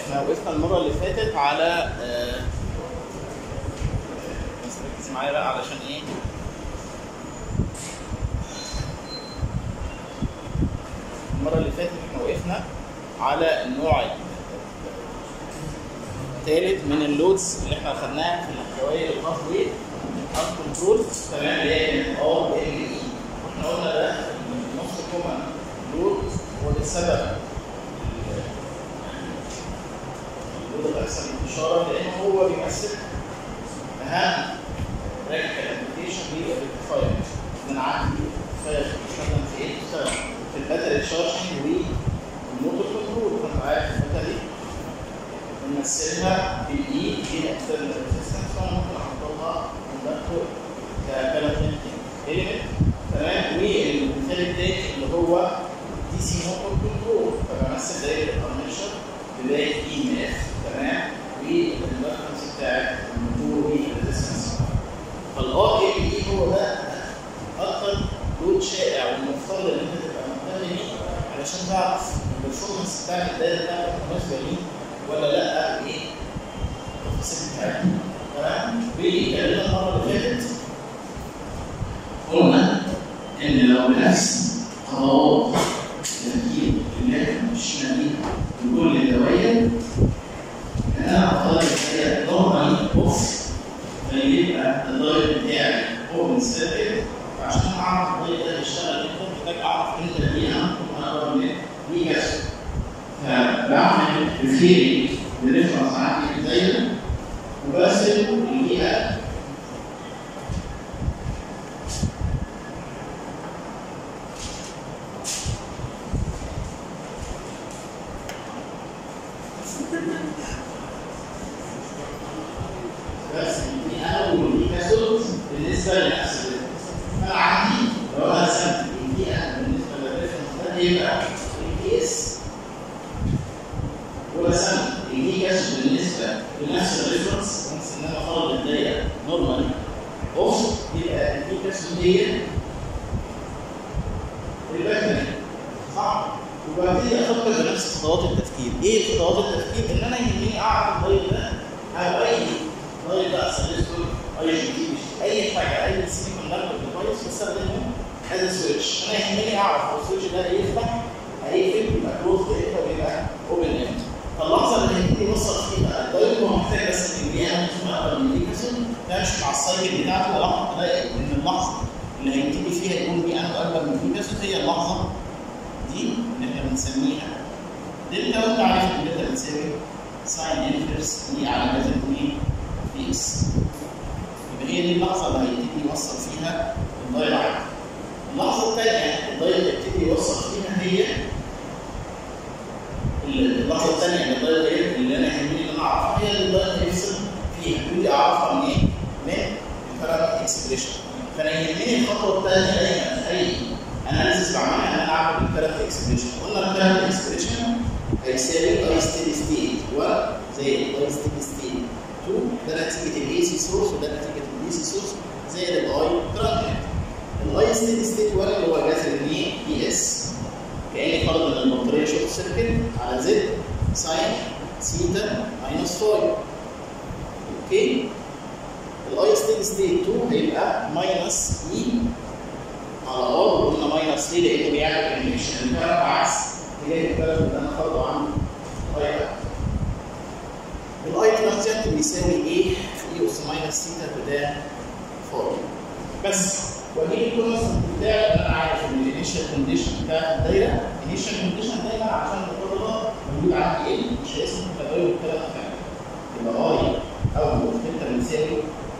احنا وقفنا المره اللي فاتت على آه، بس ركز معايا بقى علشان ايه المره اللي فاتت احنا وقفنا على النوع الثالث من اللودز اللي احنا خدناها في الدوائر الهاف ويت هاف كنترول تمام اللي هي كانت ار ال اي واحنا قلنا ده نص كومن لود هو ده السبب اللود الاكثر انتشارا لان هو بيمثل اهم براكتيكال ابلكيشن للريكتيفاير ان انا عندي ريكتيفاير بيستخدم في ايه؟ بيشتغل في الباتري تشارجنج والموتور كنترول فانت عارف الباتري بنمثلها بالاي هي اكسترنال ريزيستنس فانا ممكن احطها كوندكتور كبالانسنج اليمنت تمام والمثال الثاني اللي هو دي سي موتور كنترول فبمثل دايره الارميشر بدايه اي ام اف تمام والاندكتنس بتاع الموتور والريزيستنس فالار ال اي هو ده اكتر لود شائع والمفترض ان انت تبقى مهتم بيه علشان تعرف البرفورمانس بتاع الدايره بتاعتك مناسبه ليه ولا لا ايه التفاصيل بتاعتها تمام واتكلمنا المره اللي فاتت قلنا ان لو بنفس خطوات التركيب اللي احنا مشينا بيها بكل الدوائر انا هختار هي نورمالي اوف فيبقى الداير بتاعي اوبن سيركت عشان اعرف الداير ده بيشتغل امتى محتاج اعرف امتى دي اهم اكبر من دي كسر فبعمل ريفيرنج لريفرنس عندي في الدايره وبرسم البيئه برسم البيئه والبيئه سولت بالنسبه لنفس فانا عندي لو انا رسمت البيئه بالنسبه للريفرنس ده يبقى البي اس ورسمت الدي كاش بالنسبه لنفس الريفرنس بس ان انا فرض الدايره نورمال اوف يبقى الدي كاش هي الباكتري صح؟ وببتدي افكر بنفس خطوات التفكير، ايه خطوات التفكير؟ ان انا يهمني اعرف الداير ده او اي داير ده اسلسل اي جي تي اي حاجه اي سيمي كوندكتور ديفايس بستخدمه از سويتش، انا يهمني اعرف هو السويتش ده يفتح هيقفل يبقى كلوز امتى ويبقى اوبن امتى. فاللحظه اللي هيبتدي يوصل فيها الدايت هو محتاج بس ان يبقى اكبر من ديكاسون ده مش مع السايكل بتاعته لحظه تلاقي ان اللحظه اللي هيبتدي فيها يكون دي انا اكبر من ديكاسون هي اللحظه دي اللي احنا بنسميها دلتا وانت عارف ان دلتا بتساوي ساين انفرس دي على جذر 2 في اس يبقى هي دي اللحظه اللي هيبتدي يوصل فيها الدايت عادي اللحظه الثانيه الدايت هيبتدي يوصل فيها هي اللحظه الثانيه اللي الدايت اللي انا يهمني ان انا اعرفها هي اللي الدايت هيفصل فيها ودي اعرفها من ايه؟ من البارامتر اكسبريشن فانا يهمني الخطوه الثانيه دايما في اي اناليسيس بعملها ان انا اعمل البارامتر اكسبريشن قلنا البارامتر اكسبريشن هيساوي اي ستيدي ستيت 1 زائد اي ستيدي ستيت 2 ده نتيجه الاي سي سورس وده نتيجه الاي سي سورس زائد الاي ترانزيت الاي ستيدي ستيت 1 اللي هو جذر 2 بي اس كاني فرض ان البطاريه شورت سيركت على زد ساين سيتا ماينس 5 اوكي الاي ستيدي ستيت 2 هيبقى ماينس اي على ار قلنا ماينس ليه لانه بيعمل كونفكشن الكلام عكس اتجاه الكلام اللي انا فرضه عنه اي الاي ترانزيت بيساوي ايه في اي اس ماينس سيتا بدا 4 بس واجيب الكونستنت بتاعي ان انا عارف ان الانيشال كونديشن بتاع الدايره الانيشال كونديشن دايما عشان القدره موجود عندي ايه مش اسمه تغير الثلاث حاجات يبقى اي او دلتا بتساوي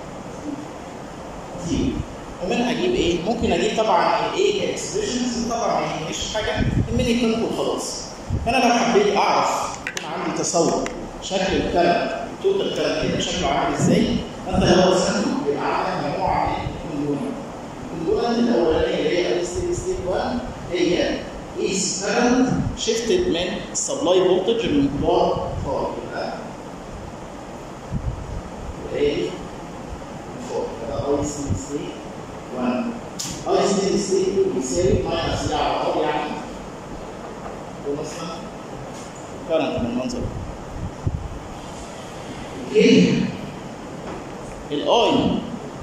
دي ومنها اجيب ايه؟ ممكن اجيب طبعا الايه كاكسبريشنز طبعا ما يهمنيش حاجه يهمني كنت وخلاص فانا لو حبيت اعرف يكون عندي تصور شكل الكلام التوتال الكلام كده شكله عامل ازاي فانت لو رسمته يبقى عندك مجموعه من الكوندونات الكوندونات الاولانيه اللي هي الستيدي ستيت 1 هي is current shifted من السبلاي فولتج من كبار فوق يبقى ايه فوق يبقى اي ستيدي ستيت 1 اي ستيدي ستيت بيساوي ماينس دي على ار يعني ومثلا كرنت من المنظر اوكي الاي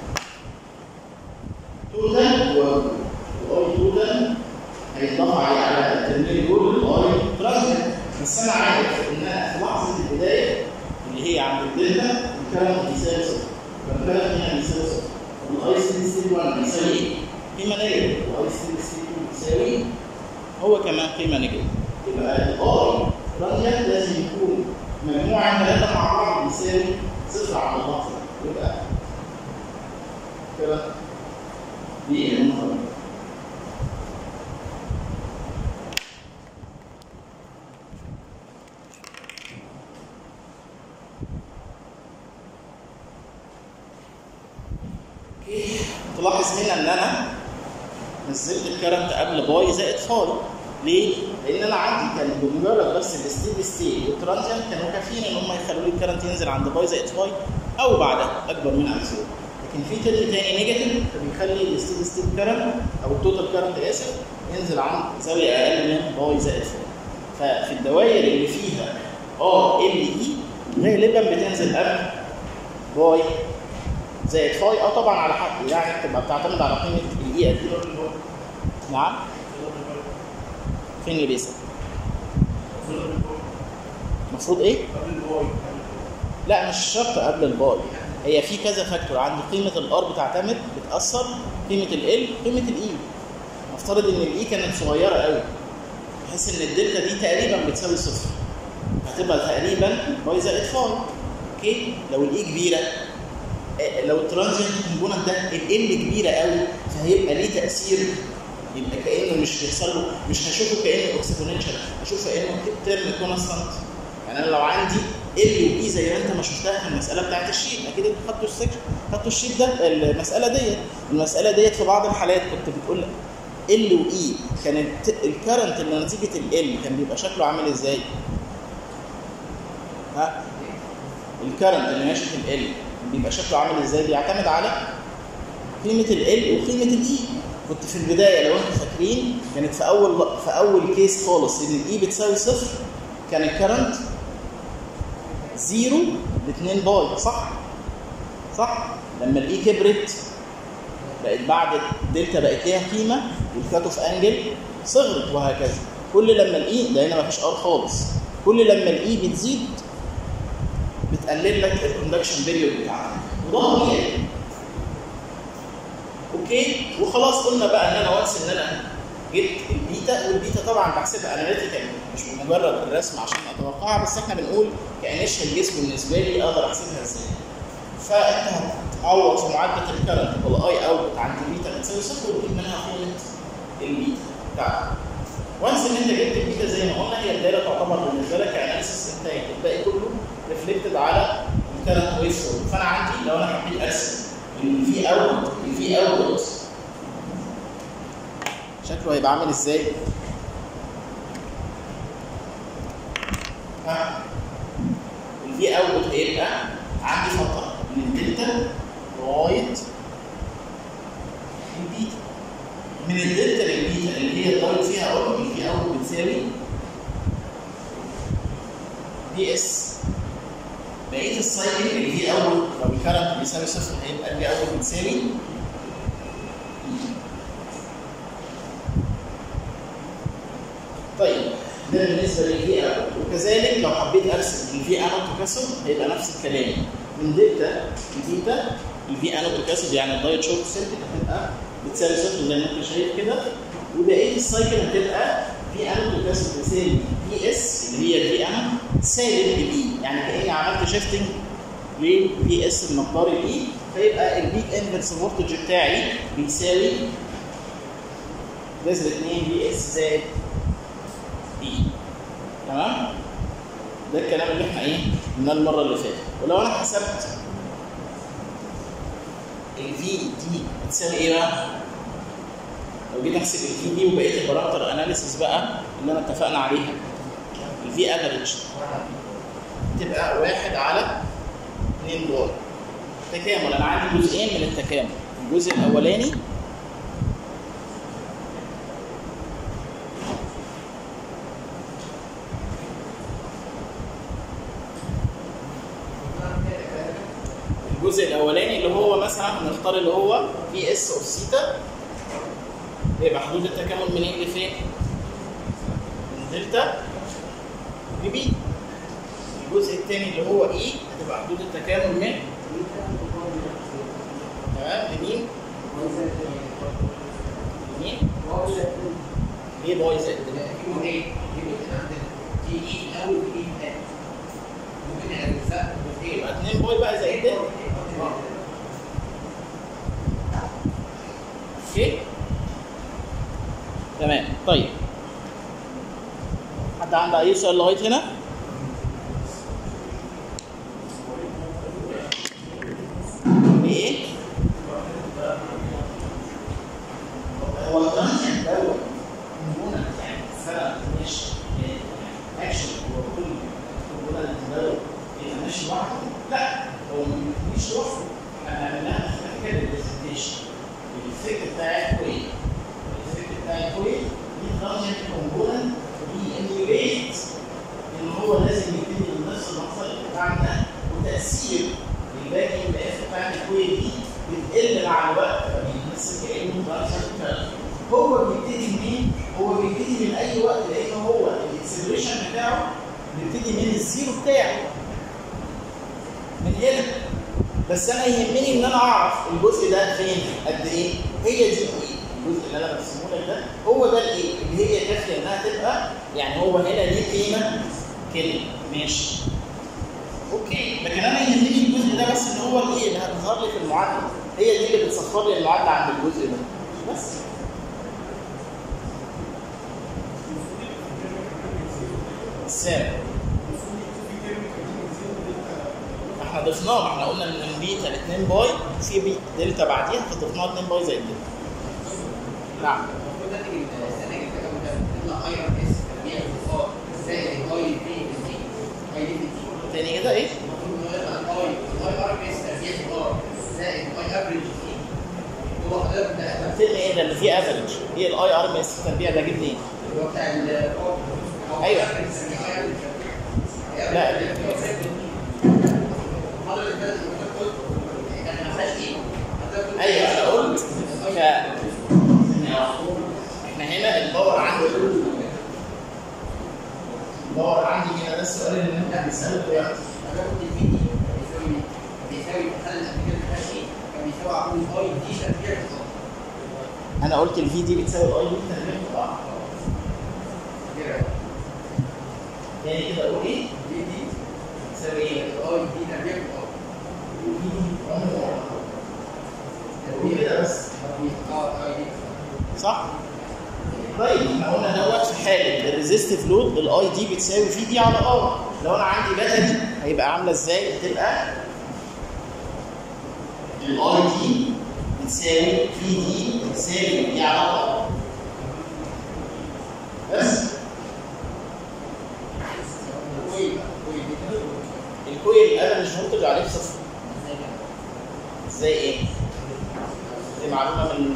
توتال والاي توتال هيتضاف عليه على الترميل دول الاي ترانزيت بس انا عارف ان انا في لحظه البدايه اللي هي عند الدلتا الكلام بيساوي صفر فالكلام هنا بيساوي صفر والاي سي سي 1 بيساوي ايه؟ قيمه نيجاتيف والاي سي سي 2 بيساوي هو كمان قيمه نيجاتيف يبقى الاي ترانزيت لازم يكون مجموع ثلاثه مع بعض بيساوي صفر على اللحظه يبقى كده دي المفروض تلاحظ هنا ان انا نزلت الكرنت قبل باي زائد فاي ليه؟ لان انا عندي كان بمجرد بس الستيدي ستيت والترانزيانت كانوا كافيين ان هم يخلوا لي الكرنت ينزل عند باي زائد فاي او بعدها اكبر من او زيرو لكن في ترم تاني نيجاتيف فبيخلي الستيدي ستيت كرنت او التوتال كرنت اسف ينزل عند زاويه اقل من باي زائد فاي ففي الدوائر اللي فيها ار ال اي غالبا بتنزل قبل باي زائد فاي اه طبعا على حق يعني بتبقى بتعتمد على قيمه الاي قد ايه نعم فين اللي بيسال؟ المفروض ايه؟ لا مش شرط قبل الباي هي في كذا فاكتور عند قيمه الار بتعتمد بتاثر قيمه ال قيمه الاي نفترض ان الاي كانت صغيره قوي بحيث ان الدلتا دي تقريبا بتساوي صفر هتبقى تقريبا باي زائد فاي اوكي لو الاي كبيره لو الترانزيت كومبوننت ده ال كبيره قوي فهيبقى ليه تاثير يبقى كانه مش بيحصل له مش هشوفه كانه اكسبوننشال هشوفه كانه ترم كونستانت يعني انا لو عندي ال واي زي ما انت ما شفتها في المساله بتاعت الشيت اكيد انتوا خدتوا السكشن خدتوا الشيت ده المساله ديت المساله ديت في بعض الحالات كنت بتقول ال واي كانت الكرنت اللي نتيجه ال كان بيبقى شكله عامل ازاي؟ ها؟ الكرنت اللي ماشي في ال بيبقى شكله عامل ازاي؟ بيعتمد على قيمه ال وقيمه الاي كنت في البدايه لو انتم فاكرين كانت في اول في اول كيس خالص ان الاي بتساوي صفر كان الكرنت زيرو ب 2 باي صح؟ صح؟ لما الاي كبرت بقت بعد الدلتا بقت ليها قيمه والكات اوف انجل صغرت وهكذا كل لما الاي لان ما فيش ار خالص كل لما الاي بتزيد بتقلل لك الكوندكشن بيريود بتاعك وده طبيعي اوكي وخلاص قلنا بقى ان انا وانس ان انا جبت البيتا والبيتا طبعا بحسبها اناليتيكال مش بمجرد الرسم عشان اتوقعها بس احنا بنقول كانيشال جيس بالنسبه لي اقدر احسبها ازاي فانت هتعوض في معادله الكرنت والاي اوت عند البيتا بتساوي صفر وتجيب منها قيمه البيتا بتاعتك وانس ان انت جبت البيتا زي ما قلنا هي الدايره تعتبر بالنسبه لك كاناليسيس انتهت الباقي كله ريفلكتد على الكرنت ويف فورم فانا عندي لو انا حبيت ارسم الفي اوت الفي اوت شكله هيبقى عامل ازاي؟ ها الفي اوت هيبقى عندي فتره من الدلتا لغايه البيتا من الدلتا للبيتا اللي هي الدايت فيها اوت الفي اوت بتساوي دي اس بقيه السايكل اللي هي اول لو الكرنت بيساوي صفر هيبقى اللي اول بتساوي طيب ده بالنسبه للفي اوت وكذلك لو حبيت ارسم الفي اوت تكاثر هيبقى نفس الكلام من دلتا لثيتا الفي اوت تكاثر يعني الدايت شورت سيركت هتبقى بتساوي صفر زي ما انت شايف كده وبقيه السايكل هتبقى في اوت تكاثر بتساوي في اس اللي هي الفي اوت سالب الاي يعني كاني عملت شيفتنج لفي اس بمقدار الاي فيبقى البيك انفرس فولتج بتاعي بيساوي جذر 2 في اس زائد اي تمام ده الكلام اللي احنا ايه قلناه المره اللي فاتت ولو انا حسبت الفي دي بتساوي ايه بقى؟ لو جيت احسب الفي دي وبقيه البارامتر اناليسيس بقى اللي انا اتفقنا عليها الفي افريج تبقى واحد على 2 دولار تكامل انا عندي جزئين من التكامل الجزء الاولاني الجزء الاولاني اللي هو مثلا هنختار اللي هو في اس اوف سيتا يبقى حدود التكامل منين لفين؟ من دلتا لبي الجزء الثاني اللي هو اي هتبقى حدود التكامل من تمام لمين؟ لمين؟ ليه باي زائد فيهم ايه؟ في جزء عندنا في اي الاول وفي اي الثاني ممكن نعرفها جزئين يبقى 2 باي بقى زائد دلتا اوكي تمام طيب حد عنده اي سؤال لغايه هنا؟ ايه؟ هو الترانزيت دوت كومبوننت يعني السنه مش اكشن هو كل كومبوننت دوت يبقى ماشي لوحده لا هو مش لوحده احنا عملناها في كده البرزنتيشن الفكر بتاع كويس الفكر بتاع كويس دي ترانزيت كومبوننت بيميوليت ان هو لازم يبتدي من نفس المحصل بتاعنا وتاثير الباقي ام اف بتاع الكويس دي بتقل مع الوقت فبيمثل كانه ترانزيت هو بيبتدي منين؟ هو بيبتدي من اي وقت لان هو الاكسلريشن بتاعه بيبتدي من الزيرو بتاعه من هنا بس انا يهمني ان انا اعرف الجزء ده فين قد ايه هي دي ايه الجزء اللي انا برسمه لك ده هو ده الايه اللي هي كافيه انها تبقى يعني هو هنا ليه قيمه كده ماشي اوكي لكن انا يهمني الجزء ده بس ان هو الايه اللي هتظهر لي في المعادله هي دي اللي بتصفر لي المعادله عند الجزء ده بس السابع احنا ضفناه ما احنا قلنا ان البيتا ل 2 باي في بي دلتا بعديها فضفناها 2 باي زائد دلتا نعم المفروض ناتج السنه اللي فاتت ده يطلع اي ار اس تربيع اختصار زائد اي بي بي اي دي بي تي تاني كده ايه؟ المفروض انه يطلع اي اي ار اس تربيع اختصار زائد اي افريج تي هو حضرتك ده قلت لي ايه ده اللي فيه افريج هي الاي ار ام اس التربيع ده جه منين؟ اللي هو بتاع ال أيوة. لا. حضرتك ده قلت انا ما فيهاش ايه حضرتك قلت ايوه انا قلت ك احنا هنا الباور عندي الباور عندي هنا ده السؤال اللي انت بتساله دلوقتي حضرتك قلت الفي دي بيساوي بيساوي خلي الامريكان ما فيهاش ايه كان بيساوي عمود اي دي تربيع اختصار انا قلت الفي دي بتساوي الاي دي تربيع اه كده يعني كده اقول ايه؟ دي دي تساوي ايه؟ اي دي تربيع اختصار الفي دي عمره تقول كده بس اه اي دي صح؟ طيب احنا قلنا دوت في حاله الريزستيف لود الاي دي بتساوي في دي على ار لو انا عندي باتري هيبقى عامله ازاي؟ هتبقى الاي دي بتساوي في دي بتساوي دي على ار بس كويس كويس الكويل انا مش منتج عليه صفر ازاي ايه؟ دي معلومه من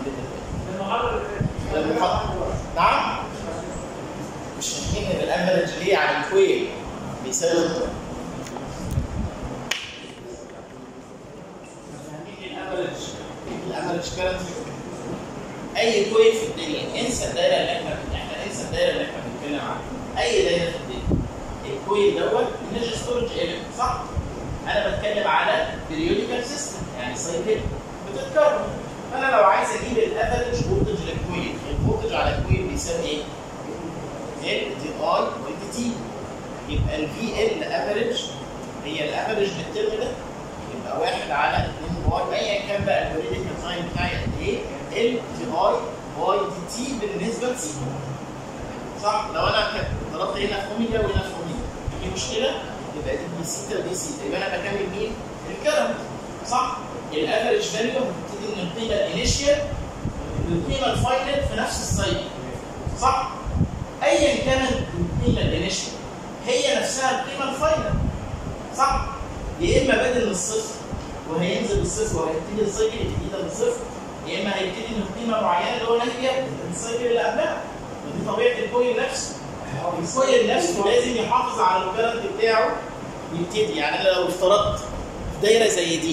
المحاضره نعم مش فاهمين ان الافرج ليه على الكويل بيساوي صفر فاهمين الافرج الافرج كارنت اي كويل في الدنيا انسى الدايره اللي احنا احنا انسى الدايره اللي احنا بنتكلم عنها اي دايره في الدنيا الكويل دوت انرجي ستورج ايلمنت صح؟ انا بتكلم على بيريوديكال سيستم يعني سايكل بتتكرر فانا لو عايز اجيب الافرج فولتج للكويل الفولتج على الكويل بيساوي ايه؟ ال دي اي ودي تي يبقى الفي ال افرج هي الافرج للترم ده يبقى واحد على 2 باي ايا كان بقى البريديكال تايم بتاعي قد ايه ال دي اي باي دي تي بالنسبه لسي صح لو انا كنت ضربت هنا في اوميجا وهنا في اوميجا في مشكله يبقى دي دي سيتا ودي سيتا يبقى انا بكمل مين؟ الكرنت صح؟ الافرج فاليو بتبتدي من القيمه الانيشيال للقيمه الفاينل في نفس السايكل صح؟ ايا كانت القيمه الانيشيال هي نفسها القيمه الفاينل صح؟ يا اما بادئ من الصفر وهينزل الصفر وهيبتدي السايكل الجديده من الصفر يا اما هيبتدي من قيمه معينه اللي هو ناهيه السايكل اللي قبلها ودي طبيعه الكوين نفسه الكوين نفسه لازم يحافظ على الكرنت بتاعه يبتدي يعني انا لو افترضت دايره زي دي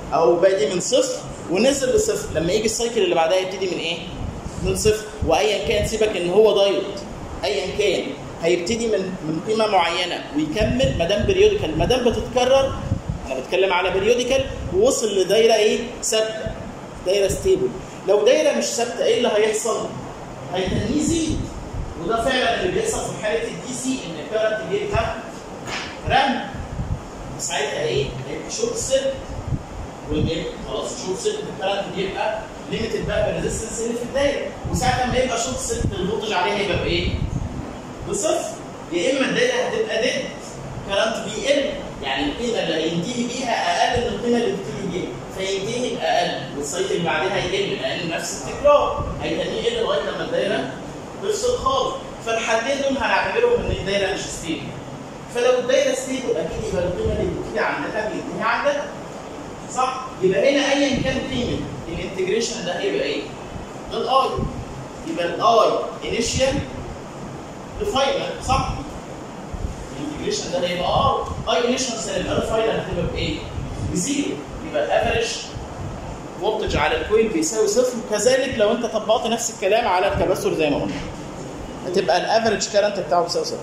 او بادي من صفر ونزل لصفر لما يجي السايكل اللي بعدها يبتدي من ايه؟ من صفر وايا كان سيبك ان هو دايود ايا كان هيبتدي من من قيمه معينه ويكمل ما دام بريوديكال ما دام بتتكرر انا بتكلم على بريوديكال ووصل لدايره ايه؟ ثابته دايره ستيبل لو دايره مش ثابته ايه اللي هيحصل؟ هيتنيه يزيد وده فعلا اللي بيحصل في حاله الدي سي ان الكرنت بيبقى رم ساعتها ايه؟ هيبقى شورت سيركت والجيم خلاص شورت سيركت الكرنت بيبقى ليميتد بقى بالريزستنس اللي في الدايره وساعتها لما يبقى شورت سيركت الفولتج عليها هيبقى بايه؟ بصفر يا اما الدايره هتبقى ديد كرنت بيقل يعني القيمه اللي هينتهي بيها اقل من القيمه اللي بتبتدي بيها فينتهي باقل والسايكل اللي بعدها يقل لان نفس التكرار هيتنيه يقل لغايه لما الدايره تفصل خالص فالحالتين دول هنعتبرهم ان الدايره مش ستيبل فلو الدايره ستيبل اكيد يبقى القيمه اللي بتبتدي عندها بينتهي عندها صح؟ يبقى هنا ايا كان قيمه الانتجريشن ده هيبقى ايه؟ ده الاي يبقى الاي انيشال لفاينل صح؟ الانتجريشن ده هيبقى اه اي انيشال سالب ار فاينل هتبقى بايه؟ بزيرو يبقى الافرج فولتج على الكويل بيساوي صفر وكذلك لو انت طبقت نفس الكلام على الكباستور زي ما قلنا هتبقى الافرج كارنت بتاعه بيساوي صفر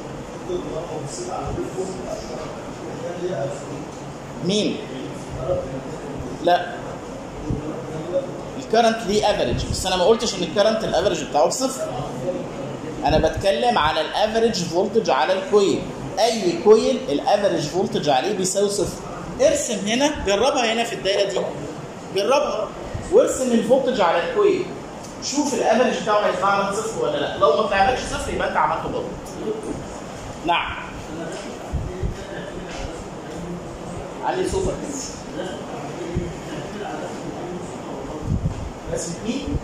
مين؟ لا الكرنت ليه افريج بس انا ما قلتش ان الكرنت الافريج بتاعه بصفر انا بتكلم على الافريج فولتج على الكويل اي كويل الافريج فولتج عليه بيساوي صفر ارسم هنا جربها هنا في الدايره دي جربها وارسم الفولتج على الكويل شوف الافريج بتاعه هيطلع لك صفر ولا لا لو ما طلعلكش صفر يبقى انت عملته غلط نعم علي صوتك رسم مين؟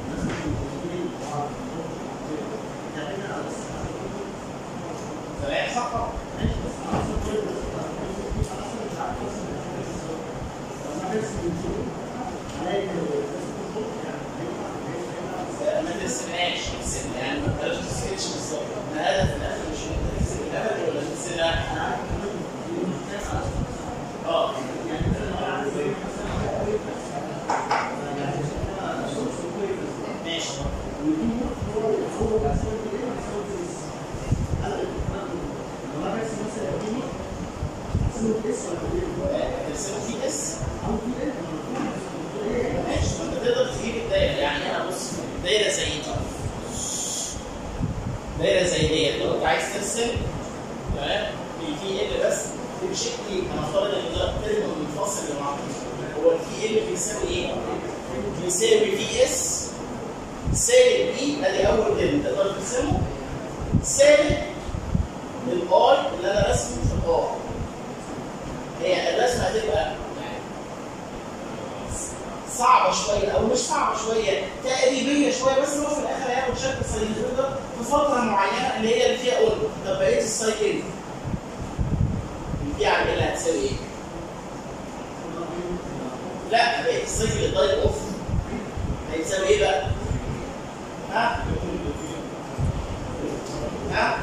تمام صح ما ترسمهاش ارسم يعني ما تقدرش تسكتش بالظبط الهدف الاخر مش ان انت ترسم الهدف ولا ترسمها اه ماشي ترسمه في اس ماشي ما انت تقدر تجيب الدايره يعني انا بص دايره زي دي دايره زي ديت لو انت عايز ترسم تمام في ال بس بشكل هنفترض ان ده ترم منفصل لبعض هو الفي ال بيساوي ايه؟ بيساوي في اس سالب اي ادي اول ترم تقدر ترسمه سالب الاي اللي انا رسمه في الار هي الرسمه هتبقى يعني صعبه شويه او مش صعبه شويه تقريبيه شويه بس هو في الاخر هياخد شكل سايكل في فتره معينه اللي هي اللي فيها قلب طب بقيه السايكل دي على اللي هتساوي ايه؟ لا بقيه السايكل الدايت اوف هيتساوي ايه بقى؟ ها؟ ها؟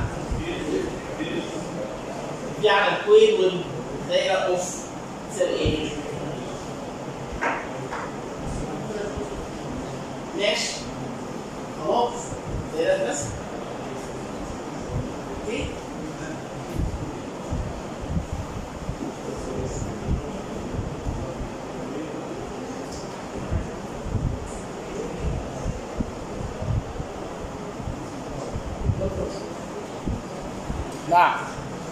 دي على الكويل والدايره اوف تساوي ايه؟ ماشي خلاص دايره بس اوكي نعم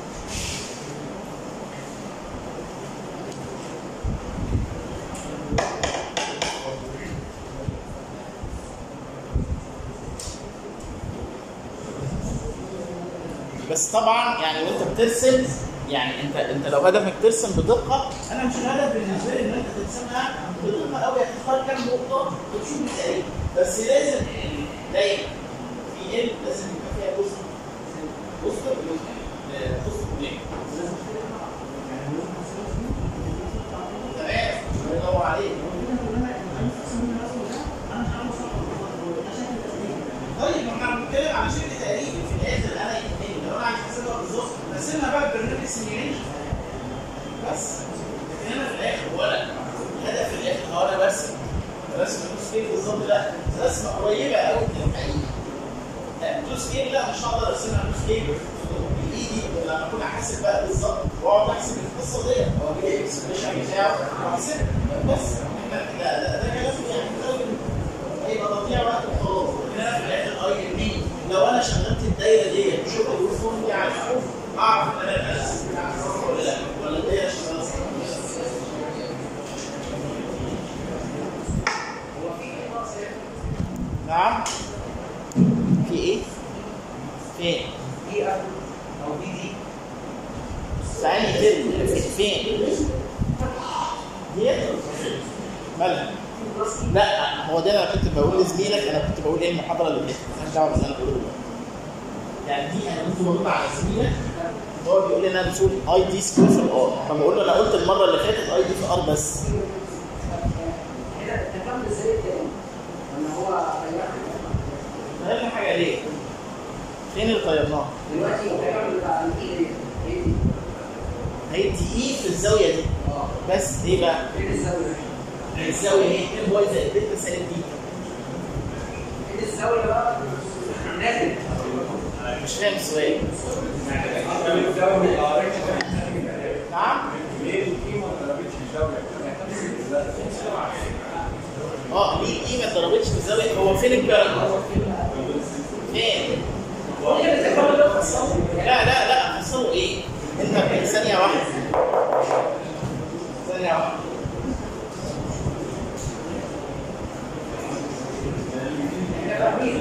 بس طبعا يعني وانت بترسم يعني انت انت لو هدفك ترسم بدقه انا مش الهدف بالنسبه لي ان انت ترسمها بدقه قوي هتختار كام نقطه وتشوف التقريب بس لازم دايما في ال لازم يبقى فيها جزء جزء جزء ليه؟ تمام الله ينور عليك طيب ما احنا بنتكلم على شكل تقريبي في الاخر انا يهمني لو انا عايز احسبها بالظبط رسمها بقى ببرنامج سيميوليشن بس لكن انا في الاخر ولا الهدف في الاخر قريبه قوي من الحقيقه لا تو سكيل لا مش هقدر ارسمها تو سكيل بايدي لما اكون احاسب بقى بالظبط واقعد احسب القصه ديت هو جاي الاكسبريشن بتاعه واحسب بس احنا ده ده ده كلام يعني كلام هيبقى تضييع وقت وخلاص لكن انا في الاخر اي ام بي لو انا شغلت الدايره ديت وشغل الوفون دي عارفه اعرف ان انا الاسس بتاعتي صح ولا لا ولا الدايره شغاله صح نعم في ايه؟ فين؟ دي او دي دي ثاني ترم فين؟ ديت مالها؟ لا هو ده انا كنت بقول لزميلك انا كنت بقول ايه المحاضره اللي فاتت مالهاش دعوه باللي انا بقوله دلوقتي. يعني دي انا كنت برد على زميلك هو بيقول لي ان انا بقول اي دي سكوير في الار فبقول له انا قلت المره اللي فاتت اي دي في ار بس هنا التكامل ازاي تاني؟ لما هو غيرنا حاجه ليه؟ فين اللي طيرناها؟ دلوقتي التكامل بتاع الاي ايه دي؟ هيدي اي في الزاويه دي اه بس ايه بقى؟ فين الزاويه؟ الزاويه هي 2 باي زائد دلتا سالب دي فين الزاويه بقى؟ نازل مش فاهم السؤال نعم اه ليه الاي ما اتضربتش في الزاويه هو فين الكلام فين ممكن التكامل ده خاصه لا لا لا فصلوا ايه انت ثانيه واحده ثانيه واحده احنا فاهمين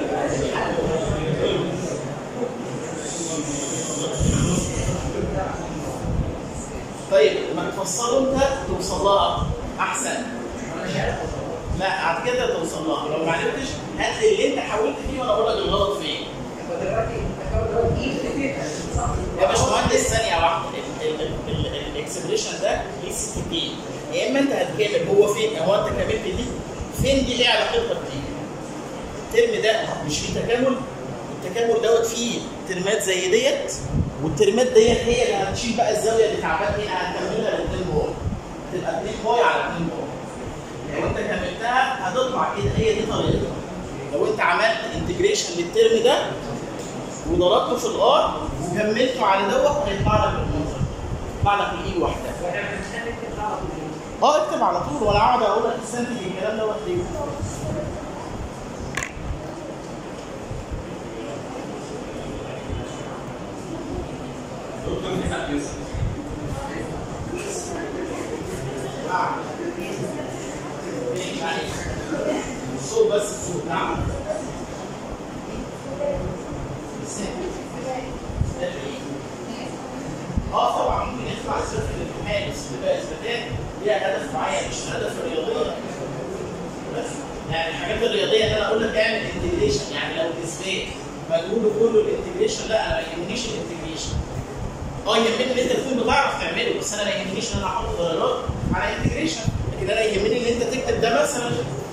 طيب ما تفصلوا انت توصل لها احسن انا مش عارف لا بعد كده توصل لها لو ما عرفتش هات لي اللي انت حاولت فيه وانا اقول لك الغلط فين هو دلوقتي التكامل ده ايه اللي فيها صح؟ يا باشمهندس ثانية واحدة الاكسبريشن ده ليه ستتين يا اما انت هتكامل هو فين هو انت كاملت دي فين دي ايه علاقتها بدي؟ الترم ده مش فيه تكامل التكامل دوت فيه ترمات زي ديت والترمات ديت هي اللي هتشيل بقى الزاويه اللي تعبان هنا هتكملها ل 2 باي تبقى 2 باي على 2 باي لو انت كملتها هتطلع كده هي دي طريقتها لو انت عملت انتجريشن للترم ده وضربته في الار وكملته على دوت هيطلع لك المنظر يطلع لك الاي لوحدها واحنا بنستنى كده على طول اه اكتب على طول ولا اقعد اقول لك استنتج الكلام دوت ليه نعم مش عارف. الصوت بس الصوت نعم اه طبعا ممكن يطلع صفر الامتحان بس بتبقى اثباتات ليها هدف معين مش الهدف الرياضيه بس يعني الحاجات الرياضيه ان انا اقول لك اعمل انتجريشن يعني لو الاثبات مجهوله كله الانتجريشن لا انا ما يهمنيش الانتجريشن اه يهمني ان انت تكون بتعرف تعمله بس انا ما يهمنيش ان انا احط درجات على انتجريشن لكن انا يهمني ان انت تكتب ده مثلا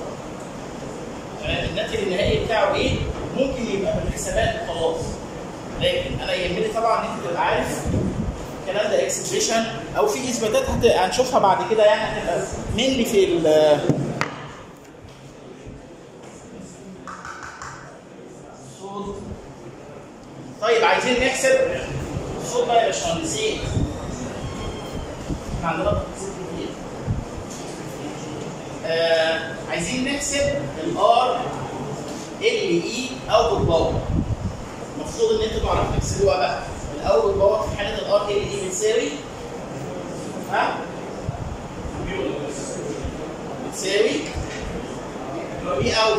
تمام الناتج النهائي بتاعه ايه ممكن يبقى بالحسابات وخلاص لكن انا يهمني طبعا ان انت تبقى عارف الكلام ده اكسبريشن او في اثباتات هت... هنشوفها بعد كده يعني هتبقى مينلي في ال صوت. طيب عايزين نحسب الصوت بقى يا باشمهندسين احنا عندنا تفاصيل كتير آه عايزين نحسب الار ال اي اوتبوت باور المفروض ان انتوا تعرفوا تحسبوها بقى الاول باور في حاله الار ال اي بتساوي ها بتساوي بي اوت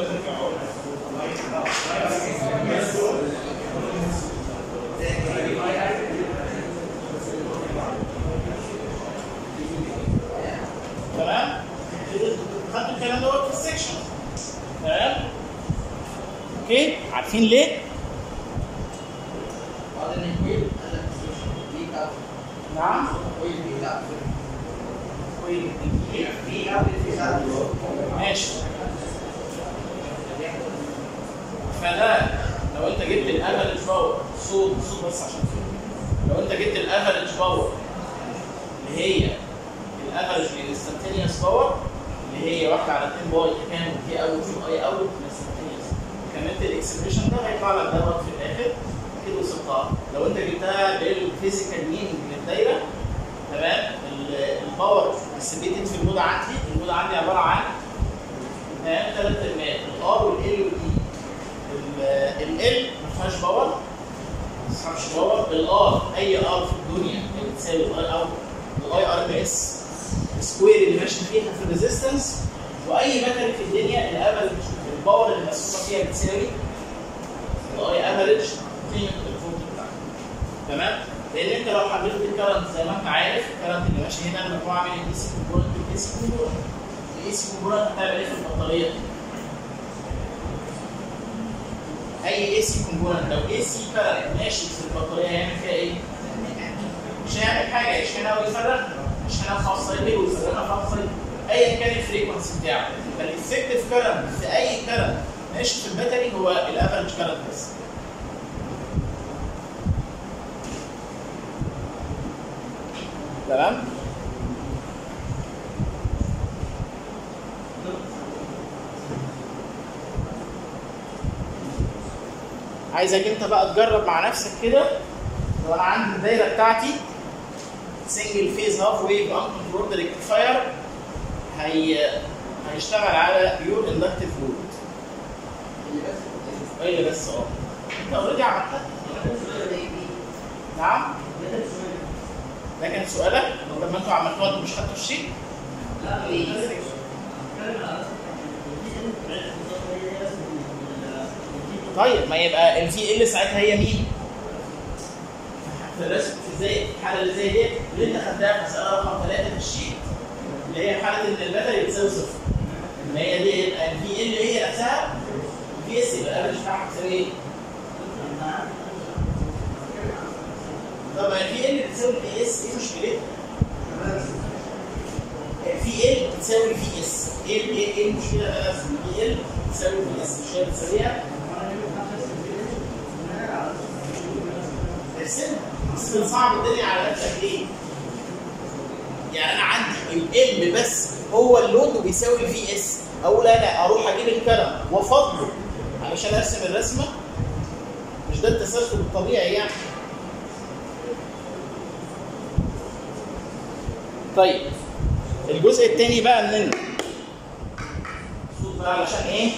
تمام خدتوا الكلام دوت في السكشن تمام اوكي عارفين ليه؟ بعدين الكويل انا دي بتاعت نعم الكويل دي بتاعت كويس. دي او دي بتاعت ماشي فده لو انت جبت الافرج باور صوت صوت بس عشان صوت. لو انت جبت الافرج باور اللي هي الافرج للانستنتينيوس باور اللي هي واحده على 2 باي تكامل تي اوت في اي اوت الانستنتينيوس كملت الاكسبريشن ده هيطلع لك دوت في الاخر كده وصلتها لو انت جبتها بالفيزيكال مين للدايره تمام ال- الباور ديستريبيوتد في النود عندي النود عندي عباره عن تمام ثلاث ترمات الار والال والاي ال ما فيهاش باور ما تسحبش باور الار اي ار في الدنيا بتساوي الاي او الاي ار ام اس السكوير اللي ماشي فيها في الريزيستنس واي مكنه في الدنيا الافرج الباور اللي مسؤوله فيها بتساوي الاي افرج قيمه الفولت بتاعتك تمام لان انت لو حللت الكرنت زي ما انت عارف الكرنت اللي ماشي هنا المجموعه من الاي سي كومبوننت والاي سي كومبوننت الاي سي كومبوننت هتعمل ايه في البطاريه دي؟ اي اي سي كومبوننت لو اي سي كرنت ماشي في البطاريه هيعمل فيها ايه؟ مش هيعمل حاجه يشحنها ويفرغها يشحنها في هاف سايكل ويفرغها في هاف سايكل ايا كان الفريكونسي بتاعه فالافكتيف كرنت في اي كرنت ماشي في الباتري هو الافرج كرنت بس تمام عايزك انت بقى تجرب مع نفسك كده لو انا عندي الدايره بتاعتي سنجل فيز هاف ويف ان كنترول ريكتيفاير هي هيشتغل على بيور اندكتيف لود اللي بس هي بس اه انت اوريدي عملتها نعم ده كان سؤالك لما انتوا عملتوها انتوا مش خدتوا الشيت طيب ما يبقى الفي ال ساعتها هي مين؟ في الرسم في زي الحاله اللي زي دي اللي انت خدتها في مساله رقم ثلاثه في الشيت اللي هي حاله ان الباتري بتساوي صفر ان هي دي الفي ال هي نفسها الفي اس يبقى الافرج بتاعها بتساوي ايه؟ طب الفي ال بتساوي الفي اس ايه مشكلتها؟ في ال بتساوي في اس ايه ايه ايه المشكله بقى في في ال بتساوي في اس مش هي بتساويها ارسمها بس بنصعب الدنيا على نفسك ليه؟ يعني انا عندي الام بس هو اللود وبيساوي في اس اقول انا اروح اجيب الكلام وافضله علشان ارسم الرسمه مش ده التسلسل الطبيعي يعني طيب الجزء الثاني بقى من الصوت بقى علشان ايه؟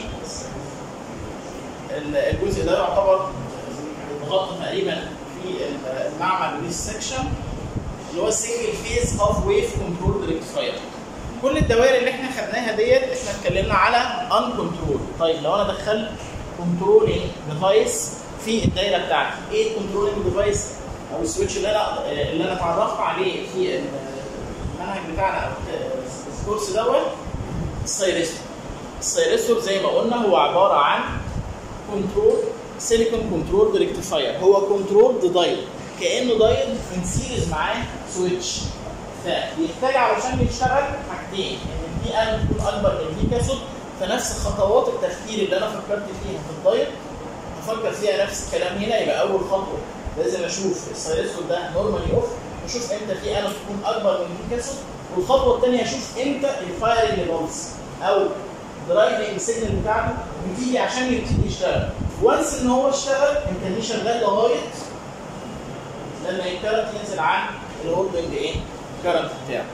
ال- الجزء ده يعتبر مغطى تقريبا في المعمل ويز سكشن اللي هو السنجل فيز هاف ويف كنترول ريكتيفاير كل الدوائر اللي احنا خدناها ديت احنا اتكلمنا على ان كنترول طيب لو انا دخلت كنترولينج ديفايس في الدايره بتاعتي ايه الكنترولينج ديفايس او السويتش اللي انا اللي انا اتعرفت عليه في المنهج بتاعنا او الكورس دوت السايرستور السايرستور زي ما قلنا هو عباره عن كنترول سيليكون كنترول ريكتيفاير هو كنترول دايل كانه دايل من سيريز معاه سويتش فبيحتاج علشان يشتغل حاجتين ان البي ان تكون اكبر من البي كاسود فنفس خطوات التفكير اللي انا فكرت فيها في الدايل افكر فيها نفس الكلام هنا يبقى اول خطوه لازم اشوف السايرستور ده نورمالي اوف اشوف امتى في ان تكون اكبر من البي كاسود والخطوه الثانيه اشوف امتى الفايرنج بولس او درايفنج سيجنال بتاعته بتيجي عشان يبتدي يشتغل وانس ان هو اشتغل انت ليه شغال لغايه لما الكرنت ينزل عن الهولدنج ايه؟ الكرنت بتاعه.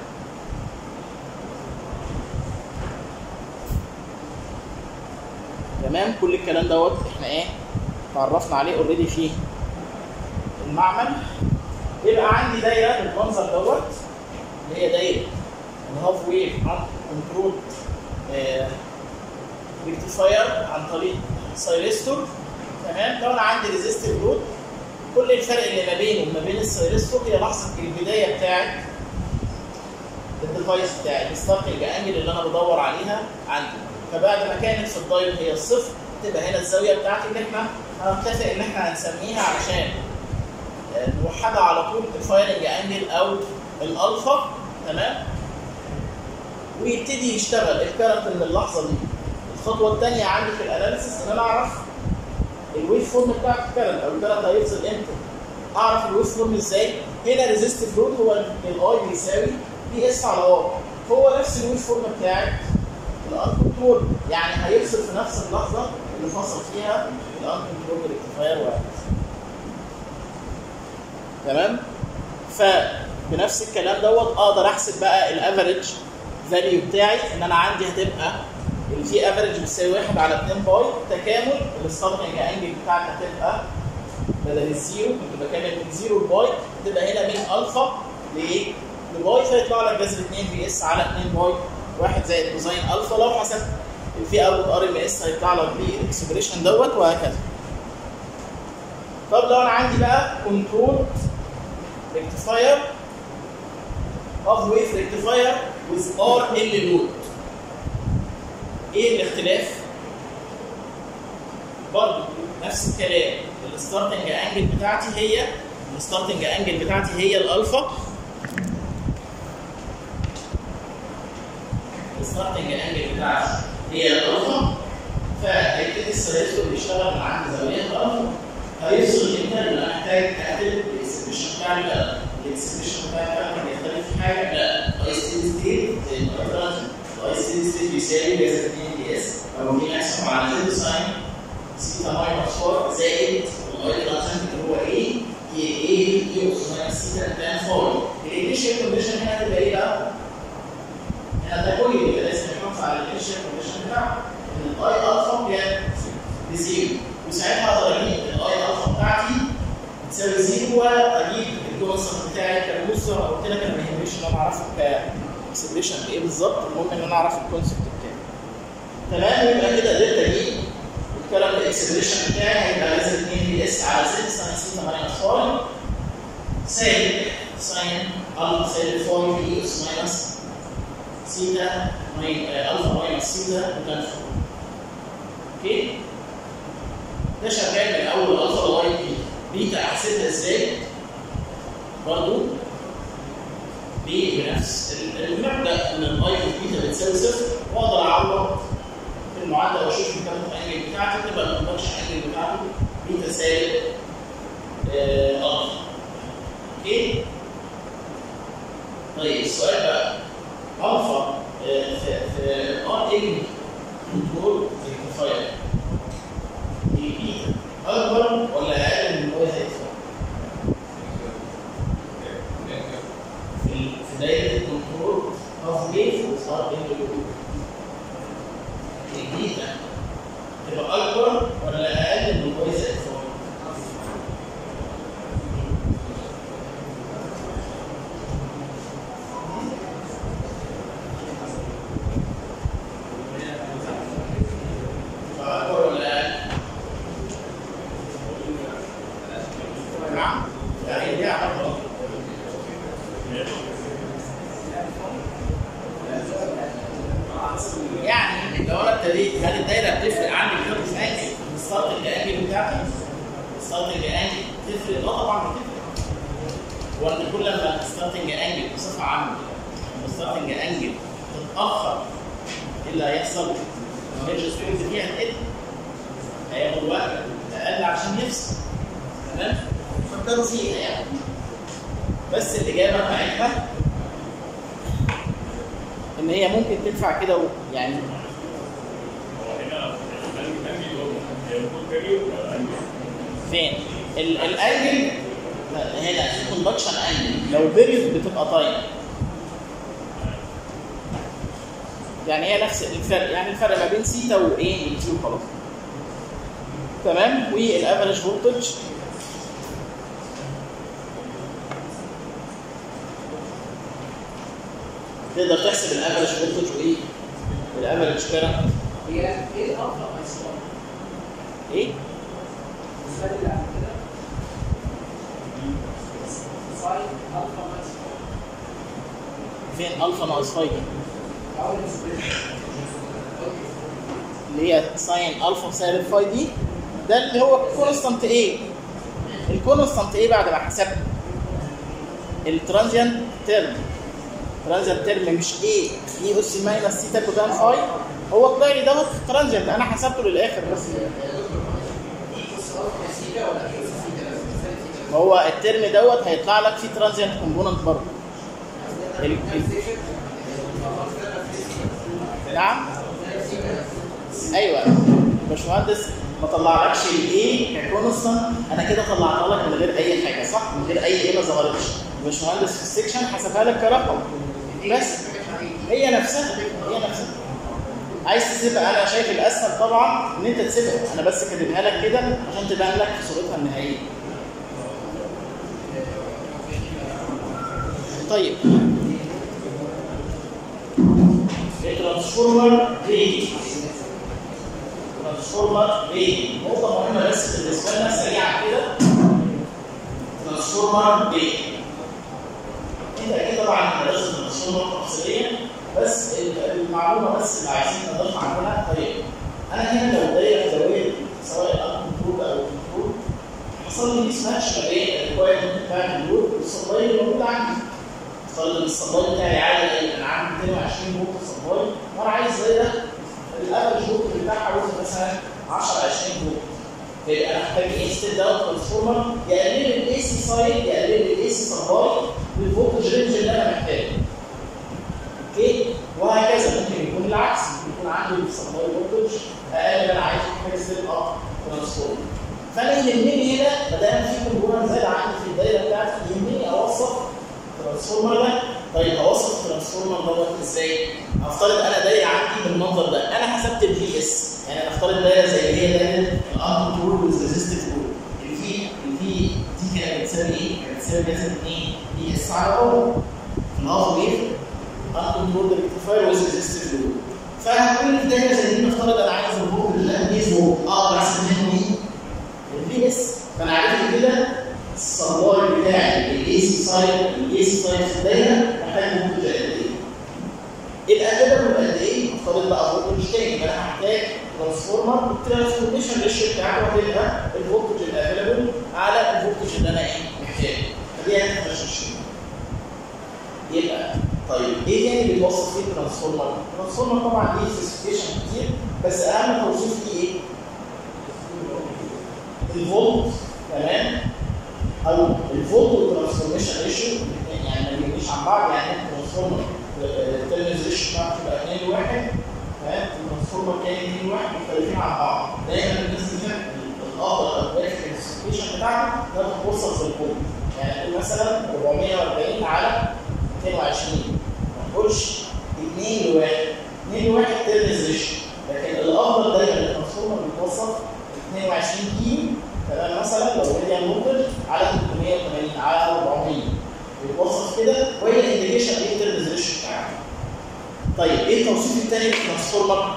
تمام كل الكلام دوت احنا ايه؟ تعرفنا عليه اوريدي في المعمل يبقى عندي دايره بالمنظر دوت اللي هي دايره الهاف ويف كنترول ريكتيفاير عن طريق سايرستور تمام لو انا عندي ريزيستيف لود كل الفرق اللي ما بينه وما بين السايرستور هي لحظه البدايه بتاعت الديفايس بتاعي الستارتنج انجل اللي انا بدور عليها عندي فبعد ما كانت في الدايل هي الصفر تبقى هنا الزاويه بتاعتي اللي احنا هنتفق ان احنا هنسميها عشان نوحدها على طول الفايرنج انجل او الالفا تمام ويبتدي يشتغل الكارت من اللحظه دي الخطوه الثانيه عندي في الاناليسيس ان انا اعرف الويف فورم بتاعت الكارت او الكارت هيفصل امتى اعرف الويف فورم ازاي هنا ريزيستيف لود هو الاي بيساوي بي اس على ار هو نفس الويف فورم بتاعت الار كنترول يعني هيفصل في نفس اللحظه اللي فصل فيها الان كنترول ريكتيفاير وهكذا تمام فبنفس الكلام دوت اقدر احسب بقى الافريج فاليو بتاعي ان انا عندي هتبقى اللي فيه افريج بتساوي 1 على 2 باي تكامل الستارتنج انجل بتاعتي هتبقى بدل الزيرو كنت بكامل من زيرو لباي تبقى هنا من الفا لايه؟ لباي فيطلع لك جذر 2 في اس على 2 باي 1 زائد كوزين الفا لو حسبت الفي اوت ار ام اس هيطلع لك بالاكسبريشن دوت وهكذا. طب لو انا عندي بقى كنترول ريكتيفاير اوف ويف ريكتيفاير ويز ار ال لود ايه الاختلاف؟ برضه نفس الكلام الستارتنج انجل بتاعتي هي الستارتنج انجل بتاعتي هي الالفا الستارتنج انجل بتاعتي هي الالفا فهيبتدي السلاسل يشتغل من عند زاويه الالفا هيفصل امتى انا محتاج اكتب الاكسبريشن بتاعي لا الاكسبريشن بتاعي فعلا بيختلف في حاجه لا اي ستيدي ستيت الاي ستيدي ستيت بيساوي جذر 2 دي اس او دي ماكسيموم على زد ساين سيتا ماينس 4 زائد الاي ترانزنت اللي هو ايه؟ هي ايه دي اس ماينس سيتا تان 4 الانيشال كونديشن هنا هتبقى ايه بقى؟ هنا ده كل يبقى لازم يحافظ على الانيشال كونديشن بتاعه ان الاي الفا كان بزيرو وساعتها اقدر اجيب الاي الفا بتاعتي تساوي زيرو واجيب الكونسبت بتاعي كبوستر قلت لك انا ما يهمنيش ان انا اعرفه كاكسبريشن بايه بالظبط المهم ان انا اعرف الكونسبت بتاعي تمام يبقى كده قدرت اجيب الكلام الاكسبريشن بتاعي هيبقى لازم 2 بي اس على 6 ساين سيتا ماينس 4 سالب ساين الفا سالب 4 بي اس ماينس سيتا الفا ماينس سيتا وكان اوكي ده شغال من اول الفا لغايه بي بيتا احسبها ازاي؟ برضه بنفس المبدا ان الاي في بيتا بتساوي صفر واقدر اعوض في المعادله واشوف الكلام الانجل بتاعتي تبقى الكونفكشن انجل بتاعته بيتا سالب الفا اوكي؟ طيب السؤال بقى الفا في في ار ايه كنترول ريكتيفاير البيتا اكبر ولا اقل من الواي زائد في في دايره الكنترول اوف ويف وصار بين البيتا تبقى اكبر ولا اقل من الواي زائد فاكبر ولا اقل؟ نعم يعني دي علاقه يعني لو انا ابتديت هل الدايره بتفرق عندي في انجل الستارتنج انجل بتاعتي الستارتنج انجل تفرق اه طبعا بتفرق هو ان كل ما الستارتنج انجل بصفه عامه لما الستارتنج انجل تتاخر ايه اللي هيحصل؟ الميجر سبيد فيها هتقل هياخد وقت اقل عشان يفصل تمام؟ فكروا فيها يعني بس الاجابه بتاعتها ان هي ممكن تنفع كده و- يعني فين؟ ال- الانجل لا، هنا في كوندكشن انجل لو بيريود بتبقى تايم يعني هي نفس الفرق يعني الفرق ما بين سيتا وايه والتي وخلاص تمام والافريج فولتج تقدر تحسب الافريج فولتج وايه والافريج كارنت هي ايه الافضل ايسون؟ ايه السؤال اللي قبل كده ساين الفا ماينس فين الفا ناقص فاي دي اول اكسبريشن اللي هي ساين الفا سالب فاي دي ده اللي هو كونستانت ايه الكونستانت ايه بعد ما حسبت الترانزيانت ترم ترانزيانت ترم مش ايه اي اس ماينس سيتا كوتان فاي هو طلع لي دوت ترانزيانت انا حسبته للاخر بس ما هو الترم دوت هيطلع لك فيه ترانزيانت كومبوننت برضه ال- ال- نعم ايوه الباشمهندس ما طلعلكش الايه ككونستانت انا كده طلعتها لك من غير اي حاجه صح؟ من غير اي ايه ما ظهرتش الباشمهندس في السكشن حسبها لك كرقم بس هي نفسها هي نفسها عايز تسيبها انا شايف الاسهل طبعا ان انت تسيبها انا بس كاتبها لك كده عشان تبان لك في صورتها النهائيه طيب الترانسفورمر ريت ترانسفورمر ريت نقطة مهمة بس بالنسبة لنا سريعة كده ترانسفورمر ريت انت اكيد طبعا درست ترانسفورمر تفصيليا بس المعلومة بس اللي عايزين نضيفها عندنا طيب انا هنا لو دايره زاوية سواء الكنترول او الكنترول حصل لي سماتش ما بين الريكوايرمنت بتاع اللود والسبلاي اللي موجود عندي افترض ان السبلاي بتاعي عالي انا عندي 220 فولت سبلاي وانا عايز زي ده الافرج فولت بتاعها وصل مثلا 10 20 فولت فيبقى انا محتاج ايه ستيت داون ترانسفورمر يقلل الاي سي سايد يقلل الاي سي سبلاي للفولتج رينج اللي انا محتاجه اوكي وهكذا ممكن يكون العكس ممكن يكون عندي السبلاي فولتج اقل من انا عايز محتاج ستيت اب ترانسفورمر فانا يهمني هنا ما دام في كومبوننت زاد عندي في الدايره بتاعتي يهمني اوصف الترانسفورمر ده طيب اوصف الترانسفورمر دوت ازاي؟ افترض انا دايره عندي بالمنظر ده انا حسبت الفي اس يعني افترض دايره زي اللي هي دايره الان كنترول ريزيستيف رول الفي الفي دي كانت بتساوي ايه؟ كانت بتساوي مثلا 2 دي اس على او في الهاف ويف ان كنترول ريكتيفاير ويز ريزيستيف رول فهنقول في دايره زي دي نفترض انا عايز الفولت ده 100 فولت اقدر احسب منه ايه؟ الفي اس فانا عرفت كده السبلاي بتاعي الاي سي سايد الاي سي سايد في الدايره محتاج فولتج قد ايه؟ الافيلابل قد ايه؟ افترض بقى فولتج تاني يبقى انا هحتاج ترانسفورمر الترانسفورميشن ريشيو بتاعته هتبقى الفولتج الافيلابل على الفولتج اللي انا ايه محتاجه فدي هتخش يبقى طيب ايه تاني بيتوصف فيه الترانسفورمر؟ الترانسفورمر طبعا ليه سبيسيفيكيشن كتير بس اهم توصيف فيه ايه؟ الفولت تمام او الفولت والترانسفورميشن ريشيو يعني ما بيجيش عن بعض يعني الترانسفورمر التيرنز ريشيو بتاعته تبقى 2 1 تمام الترانسفورمر كان 2 1 مختلفين عن بعض دايما الناس اللي الافضل او الجرافيك السبيشن بتاعته ده بتوصل في الفولت يعني نقول مثلا 440 على 220 ما نقولش 2 ل 1 2 ل 1 تيرنز ريشيو لكن الافضل دايما الترانسفورمر بيتوصف 22 كيلو تمام مثلا لو هي مولتج على 380 على 400 بيتوصف كده وهي الانديكيشن ايه التيرنز ريشيو بتاعها طيب ايه التوصيف الثاني للترانسفورمر؟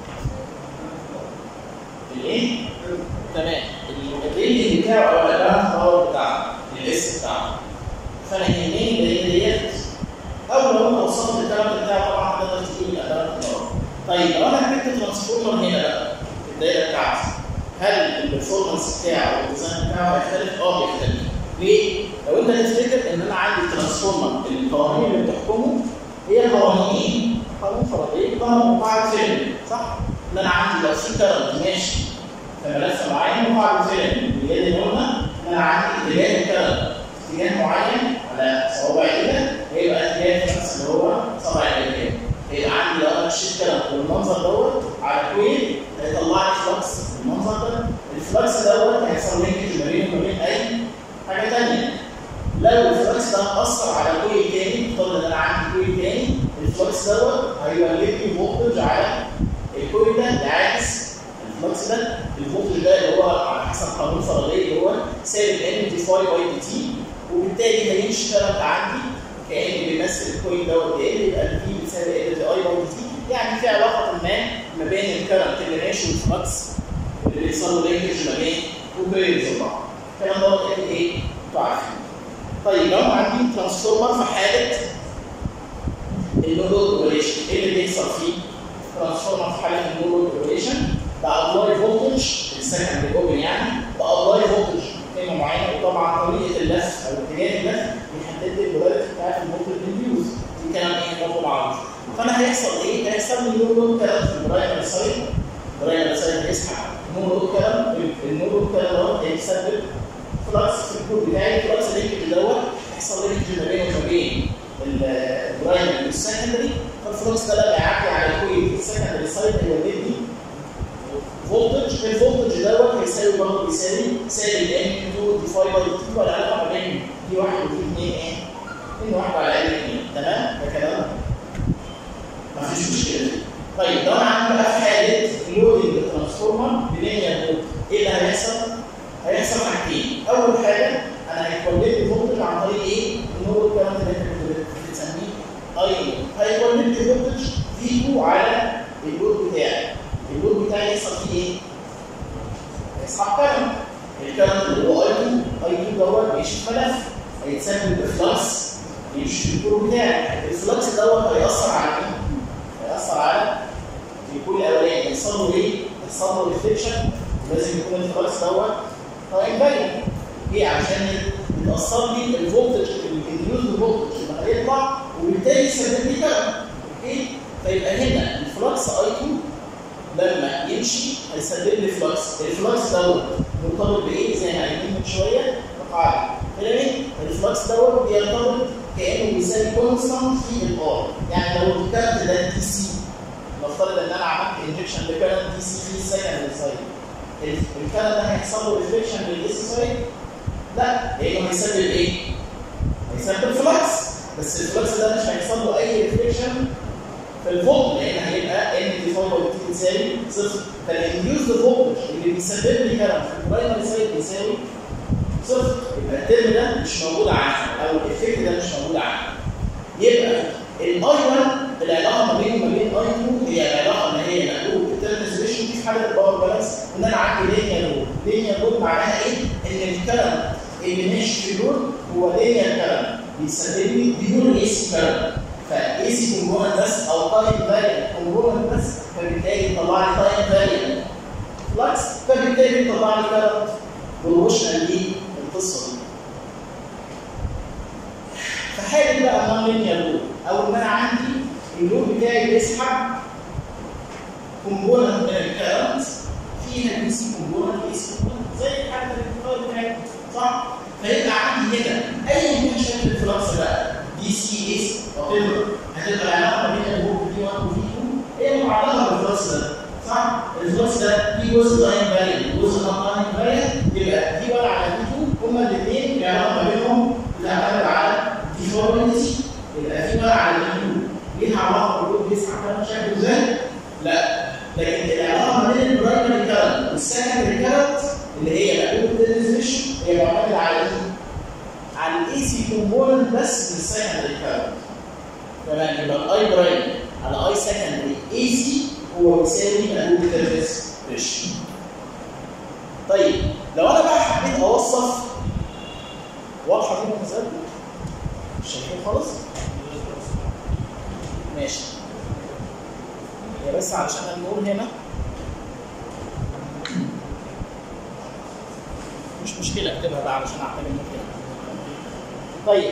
الايه؟ تمام الريلي بتاعه او الابان باور بتاعه الاس بتاعه فانا يهمني الريلي ديت او لو انت وصلت للكلام بتاعه طبعا هتقدر تجيب الابان باور طيب لو انا ركبت ترانسفورمر هنا بقى في الدايره بتاعتي هل البرفورمانس بتاعه والديزاين بتاعه هيختلف؟ اه بيختلف. ليه؟ لو انت تفتكر ان انا عندي ترانسفورمر القوانين اللي بتحكمه هي قوانين ايه؟ قانون فرديه قانون مقاعد فيلم صح؟ ان انا عندي لو في كرنت ماشي في ملف معين مقاعد فيلم بجد ان قلنا ان انا عندي اتجاه الكرنت اتجاه معين على صوابعي كده هيبقى اتجاه نفس اللي هو صبع الاتجاه هيبقى عندي لو انا مشيت كرنت بالمنظر دوت على كويل هيطلع لي فلكس بالمنظر ده الفلكس دوت هيحصل لينكج ما بينه وما بين اي حاجه ثانيه لو الفلكس ده اثر على كويل تاني افترض ان انا عندي كويل تاني الفلكس دوت هيولد لي فولتج على الكويل ده يعكس الفلكس ده الفولتج ده اللي هو على حسب قانون فاراداي اللي هو سالب ان دي فاي باي دي تي وبالتالي هيمشي كرنت عندي كان بيمثل الكويل دوت ال يبقى الفي بتساوي ال دي اي باي دي تي يعني في علاقه ما ما بين الكرنت اللي ماشي والفلكس اللي بيحصل له لينكج ما بين وبين بعض الكلام دوت ال ايه؟ انتوا عارفين طيب لو عندي ترانسفورمر في حاله النود اوبريشن ايه اللي بيحصل فيه؟ ترانسفورمر في حاله النود اوبريشن بابلاي فولتج السكند اوبن يعني بابلاي فولتج قيمه معينه وطبعا طريقه اللف او اتجاه اللف بيحدد لي البولاريتي بتاعت الفولتج انديوز دي كلام ايه برضه معروف فانا هيحصل ايه؟ هيحصل لي نود كلام في البرايمري سايد البرايمري سايد هيسحب نود كلام النود كلام دوت هيسبب فلكس في الكود بتاعي فلكس لينكج دوت يحصل لينكج ما بينه وما بين البرايمري والسكندري فالفلكس ده لما يعدي على الكويل في السكندري سايد هيولد لي فولتج الفولتج دوت هيساوي برضه بيساوي سالب ان 2 ديفاي باي تي ولا علاقه ما بين دي 1 ودي 2 ايه؟ 2 1 على ال 2 تمام؟ ده كلام مفيش مشكله فيه. طيب لو انا عندي بقى في حاله لودنج ترانسفورمر بلينير لود ايه اللي هيحصل؟ هيحصل حاجتين اول حاجه انا هيتولد لي فولتج عن طريق ايه؟ النور الكلام اللي انت بتسميه اي هيتولد لي فولتج في 2 على اللود بتاعي اللود بتاعي يحصل فيه ايه؟ يسحب كرنت الكرنت اللي هو اي 2 اي 2 دوت بيمشي في ملف هيتسبب بفلكس يمشي في الكور بتاعي الفلكس دوت هيأثر على ايه؟ هيأثر على الكور الاولاني يحصل له ايه؟ يحصل له ريفليكشن لازم يكون الفلكس دوت تايم فاليو ليه؟ عشان يتأثر لي الفولتج الانديوز فولتج اللي هيطلع وبالتالي يسبب لي كرنت اوكي؟ فيبقى هنا الفلكس اي 2 لما يمشي هيسبب لي فلكس الفلكس دوت مرتبط بايه زي ما قايلين من شويه بقاعده تمام الفلكس دوت بيرتبط كانه بيساوي كونستانت في الار يعني لو الكارت ده دي سي نفترض ان انا عملت انجكشن لكارت دي سي في السكند سايد الكارت ده هيحصل له ريفليكشن للاس سايد لا لانه هيسبب ايه؟ هيسبب فلكس بس الفلكس ده مش هيحصل له اي ريفليكشن في الفولت لان هيبقى ان دي فاي باي تساوي صفر فالانديوز فولتج اللي بيسبب لي كلام في البرايمري سايد بيساوي صفر يبقى الترم ده مش موجود عندي او الافكت ده مش موجود عندي يبقى الاي 1 العلاقه ما بينه وما بين اي 2 هي العلاقه اللي هي مقلوب الترانزيشن دي في حاله الباور بالانس ان انا عندي لينير لود لينير لود معناها ايه؟ ان الكلام اللي ماشي في اللود هو لينير كلام بيسبب لي بدون اي سي كلام فاي سي كومبوننت بس او تايم فاريانت كومبوننت بس فبالتالي يطلع لي تايم فاريانت فلكس فبالتالي يطلع لي كارنت بروبوشنال للقصه دي فحاجه بقى نون لينير لود او ان انا عندي اللود بتاعي بيسحب كومبوننت من الكارنت فيها دي سي كومبوننت اي سي كومبوننت زي حتى الفايل بتاعي صح؟ فيبقى عندي هنا اي كان شكل الفلكس بقى دي سي اس وغيره هتبقى العلاقه بين الجروب دي 1 وفي 2 هي معرضه بالفلكس ده صح؟ الفلكس ده في جزء تايم فاريانت وجزء نون تايم فاريانت يبقى دي 1 على دي 2 هما الاثنين العلاقه ما بينهم بتعتمد على دي 4 دي يبقى في 1 على دي 2 ليها علاقه بالجروب بيسحب كام شكل ازاي؟ لا لكن العلاقه ما بين البرايمري كارنت والسكندري كارنت اللي هي مقلوب الترانزيشن هي معتمده على ايه؟ على الاي سي كومبوننت بس من السكندري كارنت تمام يبقى الاي برايم على اي سكندري اي سي هو بيساوي مقلوب الترانزيشن طيب لو انا بقى حبيت اوصف واضحه دي المسألة مش شايفين خالص؟ ماشي هي بس علشان النور هنا مش مشكلة اكتبها بقى علشان اعمل النور هنا طيب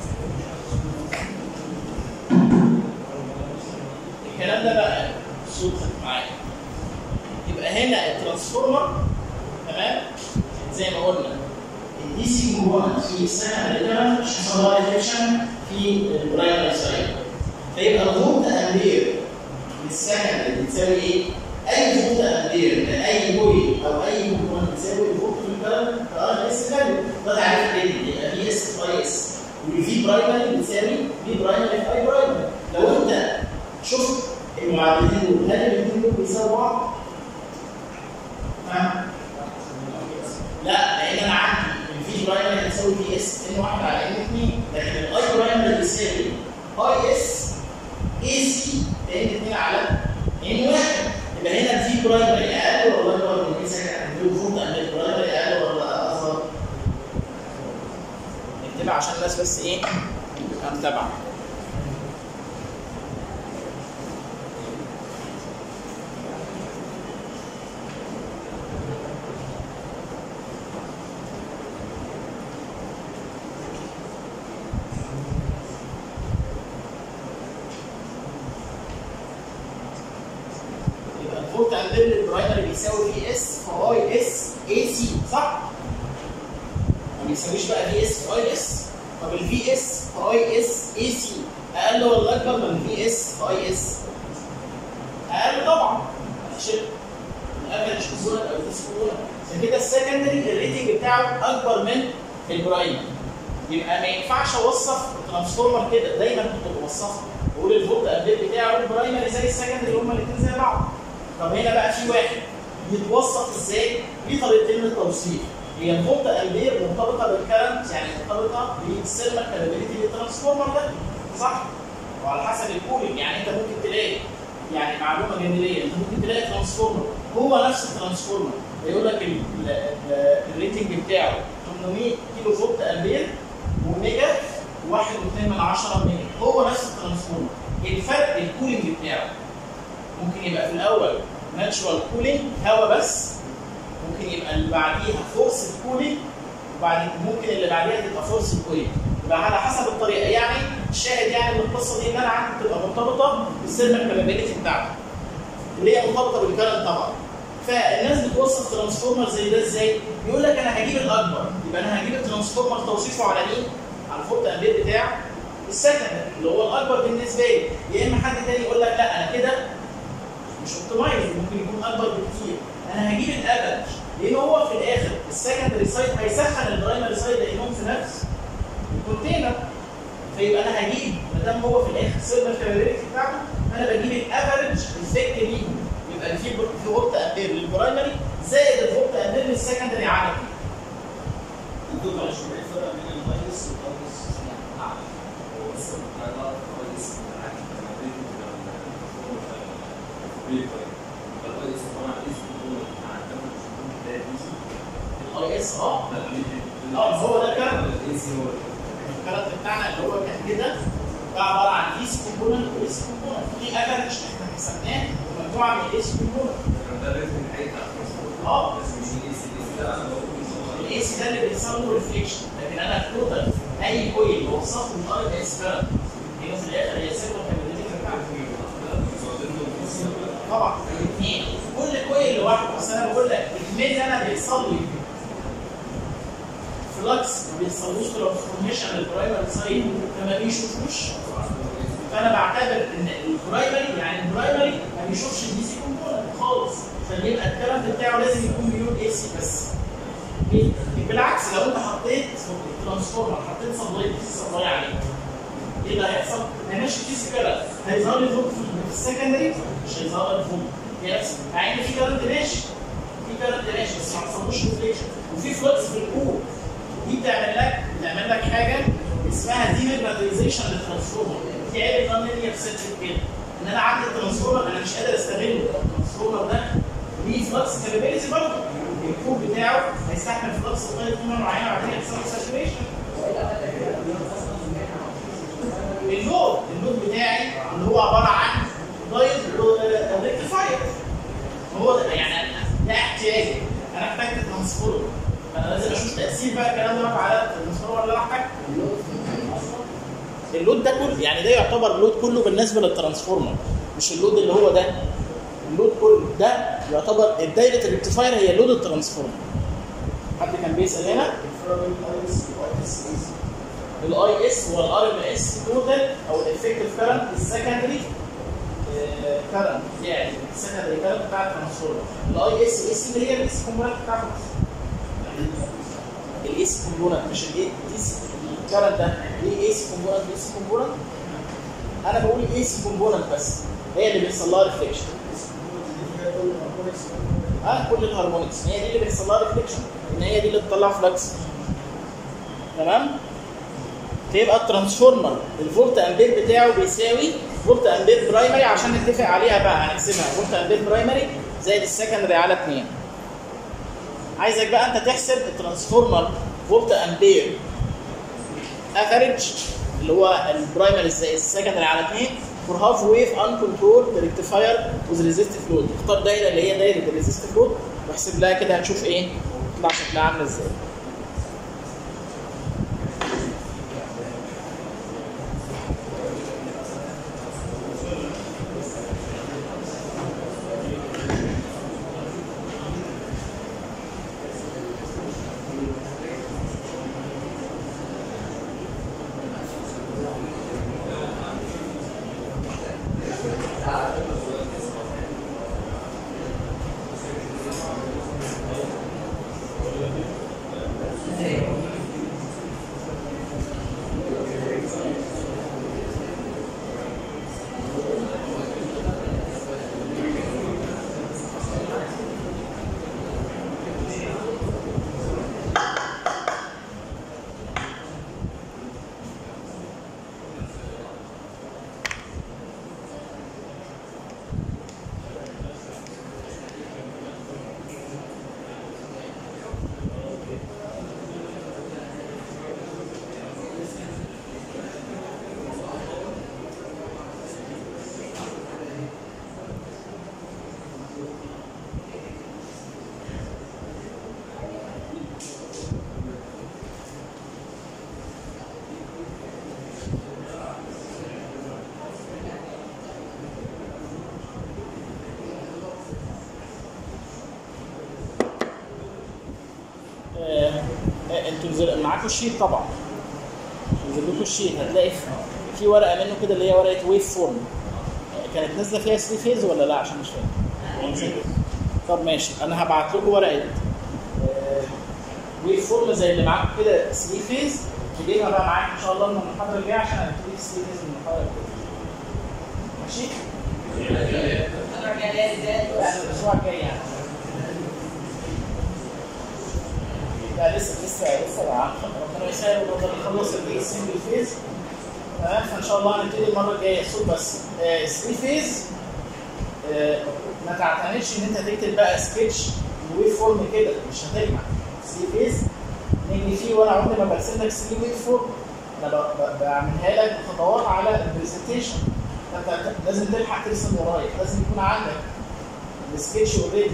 الكلام ده بقى الصوت معايا يبقى هنا الترانسفورمر تمام زي ما قلنا الدي سي كومبوننت في السنه اللي مش حصل لها ريفليكشن في البرايمري سايد فيبقى فولت امبير للسكند اللي بتساوي ايه؟ اي فولت امبير لاي بوي او اي كومبوننت بتساوي الفولت في الكلام فار اس فاليو ده تعريف تاني يبقى في اس في اس والفي برايمري بتساوي في برايمري في اي برايمري لو انت شفت المعادلتين دول هل الاثنين دول بيساووا بعض؟ ها؟ لا لان انا عندي الفي برايمري هتساوي في اس ان واحد على ان اثنين لكن الاي برايمري بيساوي اي اس اي سي لان اثنين على ان واحد يبقى هنا الفي برايمري اقل ولا اكبر من في سكند المفروض ان البرايمري اقل ولا اصغر؟ نكتبها عشان الناس بس ايه؟ تبقى متابعه الفولت امبير البرايمري بيساوي في اس في اي اس اي سي صح؟ ما بيساويش بقى في اس في اي اس طب الفي اس في اي اس اي سي اقل ولا اكبر من في اس في اي اس؟ اقل طبعا شيء الافرج كومبوننت او الاس كومبوننت عشان كده السكندري الريتنج بتاعه اكبر من البرايمري يبقى ما ينفعش اوصف الترانسفورمر كده دايما كنت بوصفه بقول الفولت امبير بتاعه البرايمري زي السكندري هما الاثنين زي بعض طب هنا بقى في واحد يتوصف ازاي؟ ليه طريقتين للتوصيف هي الفولت امبير مرتبطه بالكرنت يعني مرتبطه بالسيرمال كابابيلتي للترانسفورمر ده صح؟ وعلى حسب الكولينج يعني انت ممكن تلاقي يعني معلومه جانبيه انت ممكن تلاقي ترانسفورمر هو نفس الترانسفورمر يقول لك ال- ال- ال- الريتنج بتاعه 800 كيلو فولت امبير وميجا 1.2 من 10 ميجا هو نفس الترانسفورمر الفرق الكولينج بتاعه ممكن يبقى في الاول ناتشورال كولينج هواء بس ممكن يبقى اللي بعديها فورس كولينج وبعد ممكن اللي بعديها تبقى فورس كولينج يبقى على حسب الطريقه يعني الشاهد يعني من القصه دي ان انا عندي بتبقى مرتبطه بالسيرمال كابابيلتي بتاعته اللي هي مرتبطه بالكرنت طبعا فالناس بتوصف ترانسفورمر زي ده ازاي؟ يقول لك انا هجيب الاكبر يبقى انا هجيب الترانسفورمر توصيفه على مين؟ على الفولت امبير بتاع السكند اللي هو الاكبر بالنسبه لي يا اما حد تاني يقول لك لا انا كده مش اوبتمايز ممكن يكون اكبر بكتير انا هجيب الافرج لان هو في الاخر السكندري سايد هيسخن البرايمري سايد لانهم في نفس الكونتينر فيبقى انا هجيب ما دام هو في الاخر سيرفر كابابيلتي بتاعته انا بجيب الافرج افكت ليهم يبقى في في فولت امبير للبرايمري زائد الفولت امبير للسكندري على الدكتور معلش هو ايه الفرق بين الماينس والبلس؟ نعم هو بس القرار كويس عن التمارين الكويس طبعا اسم هو مع التمر ده ايزي الاي اس اه اه هو ده الكلام الايزي هو الكلام بتاعنا اللي هو كان كده ده عباره عن ايس كومبوننت وايس كومبوننت في افرج احنا حسبناه ومجموعه من الايس كومبوننت ده لازم الحقيقه اه بس مش الايزي الايزي ده انا بقول الاي سي ده اللي بيحصل له ريفليكشن لكن انا التوتال اي كويل بوصفه من اي اس كارنت هي في الاخر هي سيرفر كابابيلتي بتاعته طبعا الاثنين كل كويل لوحده بس انا بقول لك الميل انا بيحصل لي فلكس ما بيحصلوش ترانسفورميشن للبرايمري سايد فما بيشوفوش فانا بعتبر ان البرايمري يعني البرايمري ما بيشوفش الدي سي كومبوننت خالص فبيبقى الكلام بتاعه لازم يكون بيقول اي سي بس ليه؟ بالعكس لو انت حطيت ترانسفورمر حطيت سبلاي دي سي سبلاي عليه ايه اللي هيحصل؟ هيمشي دي سي كده هيظهر لي فوق في السكندري مش هيظهر لي فوق يحصل مع ان في كارنت ماشي في كارنت ماشي بس ما حصلوش ريفليكشن وفي فلكس في الكور دي بتعمل لك بتعمل لك حاجه اسمها ديماجنتايزيشن للترانسفورمر في عيب نون لينير سيركت كده ان انا عندي الترانسفورمر انا مش قادر استغله الترانسفورمر ده ليه فلكس كابابيلتي برضه الكور بتاعه هيستحمل فلكس لغايه قيمه معينه وبعدين يحصل له ساتوريشن اللود اللود بتاعي اللي هو عباره عن دايت ريكتيفاير هو ده يعني أنا- ده احتياجي انا احتاجت ترانسفورمر فانا لازم اشوف تاثير بقى الكلام ده على الترانسفورمر اللي انا احتاجته اللود ده كله يعني ده يعتبر اللود كله بالنسبه للترانسفورمر مش اللود اللي هو ده اللود كله ده يعتبر الدايره الريكتيفاير هي لود الترانسفورمر حد كان بيسال هنا الاي اس هو الار ام اس توتال او الافكتيف كارنت السكندري كارنت يعني السكندري كارنت بتاع الترانسفورمر الاي اس اس اللي هي الاس كومبوننت بتاعته الاس كومبوننت مش الاي ديس الكارنت ده ليه اي سي كومبوننت اي سي كومبوننت انا بقول اي سي كومبوننت بس هي اللي بيحصل لها ريفليكشن اه كل الهارمونكس هي دي اللي بيحصل لها ريفليكشن ان هي دي اللي بتطلع فلكس تمام فيبقى الترانسفورمر الفولت امبير بتاعه بيساوي فولت امبير برايمري عشان نتفق عليها بقى هنقسمها فولت امبير برايمري زائد السكندري على 2 عايزك بقى انت تحسب الترانسفورمر فولت امبير افريج اللي هو البرايمري زائد السكندري على 2 فور هاف ويف ان كنترول ريكتيفاير وذ ريزيستيف لود اختار دايره اللي هي دايره الريزيستيف لود واحسب لها كده هتشوف ايه تطلع شكلها عامل ازاي انتوا نزل معاكم الشيت طبعا نزل لكم الشيت هتلاقي في- في ورقه منه كده اللي هي ورقه ويف فورم كانت نازله فيها 3 فيز ولا لا عشان مش فاهم طب ماشي انا هبعت لكم ورقه ويف فورم زي اللي معاكم كده 3 فيز تجيبها بقى معاك ان شاء الله من المحاضره الجايه عشان هنبتدي 3 فيز من المحاضره الجايه ماشي؟ الفترة الجاية ازاي؟ لا الاسبوع الجاي يعني لا لسه لسه لسه بقى ربنا يسهل ونقدر نخلص السنجل فيز تمام فان شاء الله هنبتدي المره الجايه صوت بس 3 فيز ما تعتمدش ان انت تكتب بقى سكتش ويف فورم كده مش هتجمع 3 فيز لان في وانا عمري ما برسم لك 3 ويف فورم انا ب- ب- بعملها لك خطوات على البرزنتيشن فانت لازم تلحق ترسم ورايا لازم يكون عندك السكتش اوريدي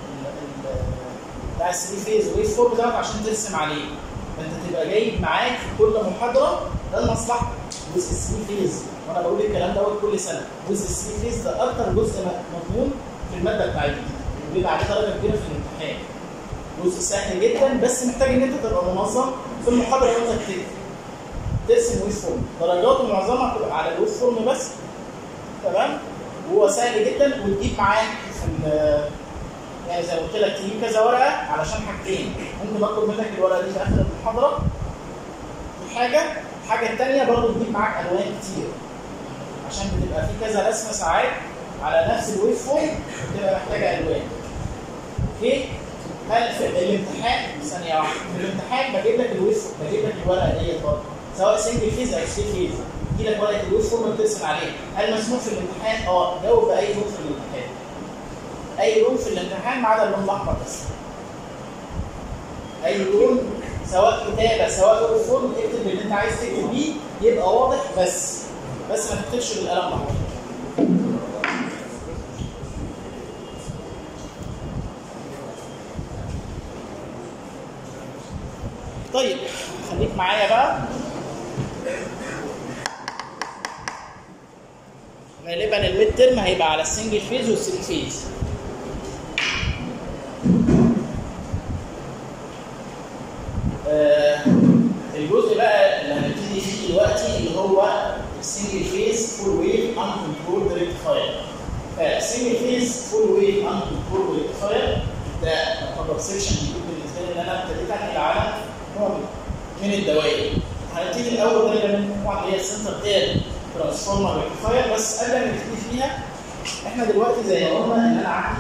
بتاع 3 فيز ويف فورم دوت عشان ترسم عليه فانت تبقى جايب معاك في كل محاضره ده لمصلحتك جزء 3 فيز وانا بقول الكلام دوت كل سنه جزء 3 فيز ده اكتر جزء م- مضمون في الماده بتاعتنا وبيبقى عليه درجه كبيره في الامتحان جزء سهل جدا بس محتاج ان انت تبقى منظم في المحاضره اللي انت بتكتب ترسم ويف فورم درجاته معظمها بتبقى على الويف فورم بس تمام وهو سهل جدا وتجيب معاك في ال- يعني زي ما قلت لك تجيب كذا ورقه علشان حاجتين ممكن اطلب منك الورقه دي في اخر المحاضره دي حاجه الحاجه الثانيه برضه تجيب معاك الوان كتير عشان بتبقى في كذا رسمه ساعات على نفس الويف فورم بتبقى محتاجه الوان اوكي هل في الامتحان ثانيه واحده في الامتحان بجيب لك الويف بجيب لك الورقه ديت برضه سواء سنجل فيز او 3 فيز يجي لك ورقه الويف فورم بترسم عليها هل مسموح في الامتحان؟ اه جاوب باي لون في الامتحان اي لون في الامتحان ما عدا اللون الاحمر بس اي لون سواء كتابه سواء ويف فورم اكتب اللي انت عايز تكتب بيه يبقى واضح بس بس ما تكتبش بالقلم الاحمر طيب خليك معايا بقى غالبا الميد ترم هيبقى على السنجل فيز والثري فيز آه الجزء بقى اللي هنبتدي فيه دلوقتي اللي هو السنجل فيز فول ويف ان كنترول ريكتيفاير فالسنجل فيز فول ويف ان كنترول ريكتيفاير ده يعتبر سيكشن جديد بالنسبه لي ان انا ابتديت انقل على نوع من الدوائر هنبتدي الاول دايره من المجموعه اللي هي السنتر تير ترانسفورمر ريكتيفاير بس قبل ما نبتدي فيها احنا دلوقتي زي ما قلنا ان انا عندي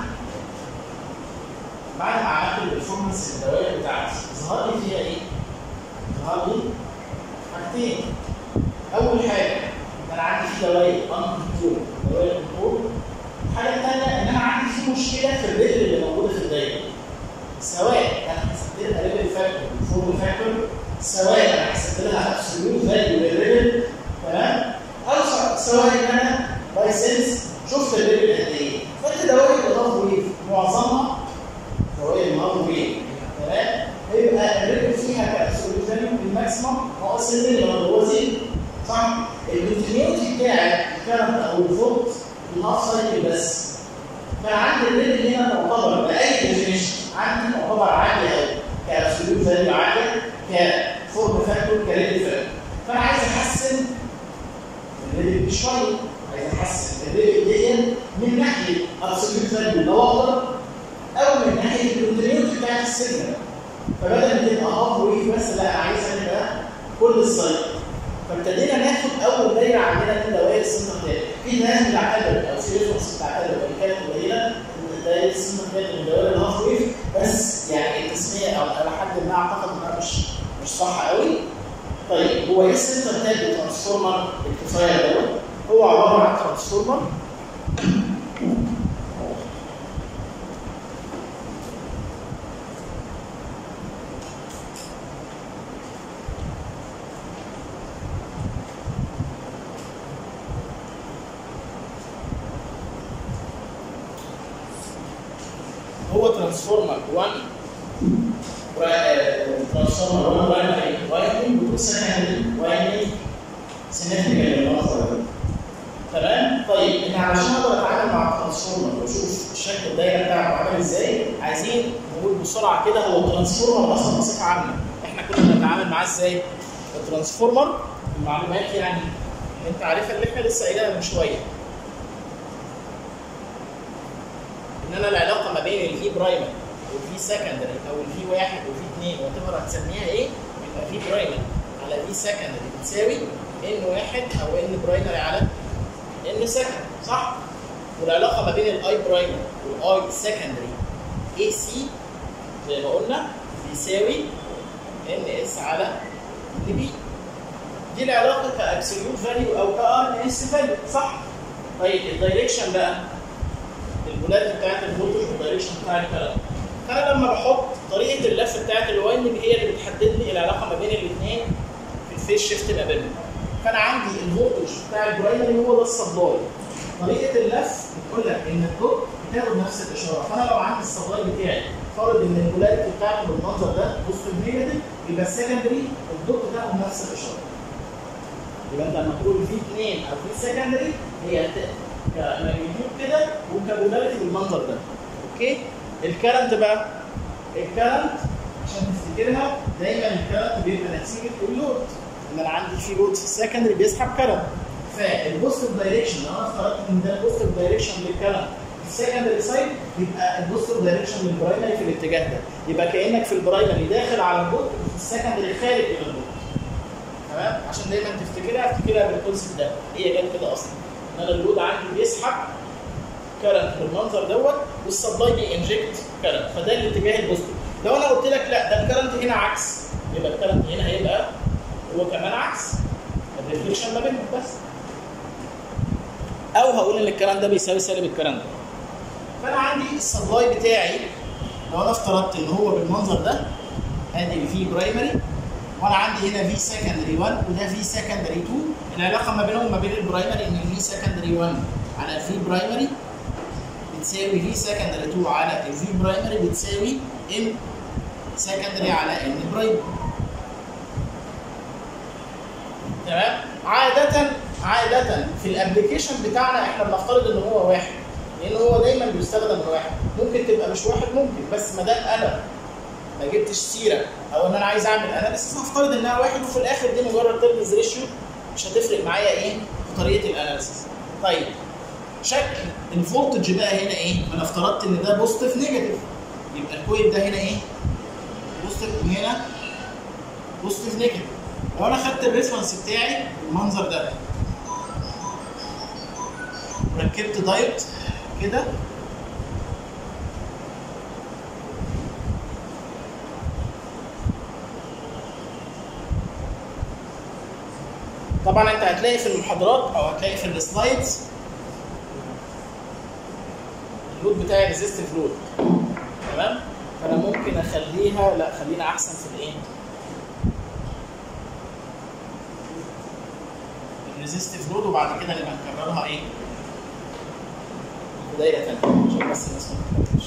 بعد ما عملت البرفورمانس الدوائر بتاعتي ظهر لي فيها ايه؟ ظهر لي حاجتين اول حاجه ان انا عندي في دوائر ان كنترول دوائر كنترول الحاجه الثانيه ان انا عندي في مشكله في الريتم اللي موجوده في الدايره سواء انا حسبت لها ريتم فاكتور فورم فاكتور سواء انا حسبت لها ابسوليوت فاليو للريتم تمام او سواء ان انا باي سنس شفت الريتم قد ايه فانت دوائر الهاف ويف معظمها دوائر الهاف ويف تمام هيبقى الريتم فيها كابسوليوت فاليو الماكسيمم ناقص المينيمم اللي هو زيرو صح الكونتينيوتي بتاعك الكرنت او الفولت الهاف سايكل بس فعندي الريتم هنا تعتبر باي ديفينيشن عندي تعتبر عاليه قوي كابسوليوت فاليو عاليه كفورم فاكتور كريدي فاكتور فانا عايز احسن الريتم دي شويه عايز احسن الريتم دي من ناحيه ابسوليوت فاليو لو اقدر او من ناحيه الكونتينيوتي بتاعت السيجنال فبدل ما تبقى هاف ويف بس لا انا عايزها تبقى كل السايكل فابتدينا ناخد اول دايره عندنا من دوائر السنتر تاني في ناس بتعتبر او في ريفرنس بتعتبر وان كانت قليله ان دايره السنتر تاني من دوائر الهاف ويف بس يعني التسميه او على حد ما اعتقد انها مش مش صح قوي طيب هو ايه السنتر تاني ترانسفورمر الكفايه دوت هو عباره عن ترانسفورمر هو ترانسفورمر 1 ترانسفورمر 1 برايمري وايندنج وتو سكندري وايندنج سيجنفيكانت للمصدر تمام طيب احنا علشان اقدر اتعامل مع الترانسفورمر واشوف شكل الدايره بتاعته عامل ازاي عايزين نقول بسرعه كده هو الترانسفورمر اصلا بصفه عامه احنا احنا كنا بنتعامل معاه ازاي؟ الترانسفورمر المعلومات يعني انت عارفها اللي احنا لسه قايلها من شويه ان انا العلاقه ما بين الفي برايمري والفي سكندري او الفي واحد وفي اثنين وات هتسميها ايه؟ يبقى في برايمري على في سكندري بتساوي ان واحد او ان برايمري على ان سكند صح؟ والعلاقه ما بين الاي برايمري والاي سكندري اي سي زي ما قلنا بيساوي ان اس على ان بي دي العلاقه كابسوليوت فاليو او كار ان اس فاليو صح؟ طيب الدايركشن بقى البولات بتاعت الفولتج والدايركشن بتاع الكلام فانا لما بحط طريقه اللف بتاعت الواين هي اللي بتحدد لي العلاقه ما بين الاثنين في الفيس شيفت ما بينهم فانا عندي الفولتج بتاع البرايمري هو ده السبلاي طريقه اللف بتقول لك ان الدوت بتاخد نفس الاشاره فانا لو عندي السبلاي بتاعي فرض ان البولاريتي بتاعته بالمنظر ده بوزيتيف نيجاتيف يبقى السكندري الدوت بتاخد نفس الاشاره يبقى انت لما تقول في 2 او في سكندري هي كماجنتيود كده وكابولاريتي بالمنظر ده اوكي الكرنت بقى الكرنت عشان تفتكرها دايما الكرنت بيبقى نتيجه اللود ان انا عندي في لود في السكندري بيسحب كرنت فالبوزيتيف دايركشن لو انا افترضت ان ده البوزيتيف دايركشن للكرنت في السكندري سايد يبقى البوزيتيف دايركشن للبرايمري في الاتجاه ده يبقى كانك في البرايمري داخل على البوت وفي السكندري خارج الى البوت تمام عشان دايما تفتكرها افتكرها بالكونسيبت ده هي جت كده اصلا ان انا اللود عندي بيسحب كرنت بالمنظر دوت والسبلاي بينجكت كرنت فده الاتجاه البوزيتيف لو انا قلت لك لا ده الكرنت هنا عكس يبقى الكرنت هنا هيبقى هو كمان عكس الريفليكشن ما بينهم بس او هقول ان الكلام ده بيساوي سالب الكلام ده فانا عندي السبلاي بتاعي لو انا افترضت ان هو بالمنظر ده ادي في برايمري وانا عندي هنا في سكندري 1 وده في سكندري 2 العلاقه ما بينهم ما بين البرايمري ان الفي سكندري 1 على الفي برايمري بتساوي في سكندري 2 على الفي برايمري بتساوي ام سكندري على ان برايمري تمام عادة عادة في الابلكيشن بتاعنا احنا بنفترض ان هو واحد لان هو دايما بيستخدم الواحد ممكن تبقى مش واحد ممكن بس ما دام انا ما جبتش سيره او ان انا عايز اعمل اناليسيس هفترض انها واحد وفي الاخر دي مجرد ترمز ريشيو مش هتفرق معايا ايه في طريقه الاناليسيس طيب شكل الفولتج بقى هنا ايه؟ انا افترضت ان ده بوزيتيف نيجاتيف يبقى الكويل ده هنا ايه؟ بوزيتيف وهنا بوزيتيف نيجاتيف لو انا خدت الريفرنس بتاعي بالمنظر ده وركبت دايت كده طبعا انت هتلاقي في المحاضرات او هتلاقي في السلايدز اللود بتاعي ريزيستيف لود تمام فانا ممكن اخليها لا خلينا احسن في الايه الريزيستيف لود وبعد كده نبقى نكررها ايه في دايره ثانيه عشان بس الناس ما تتلخبطش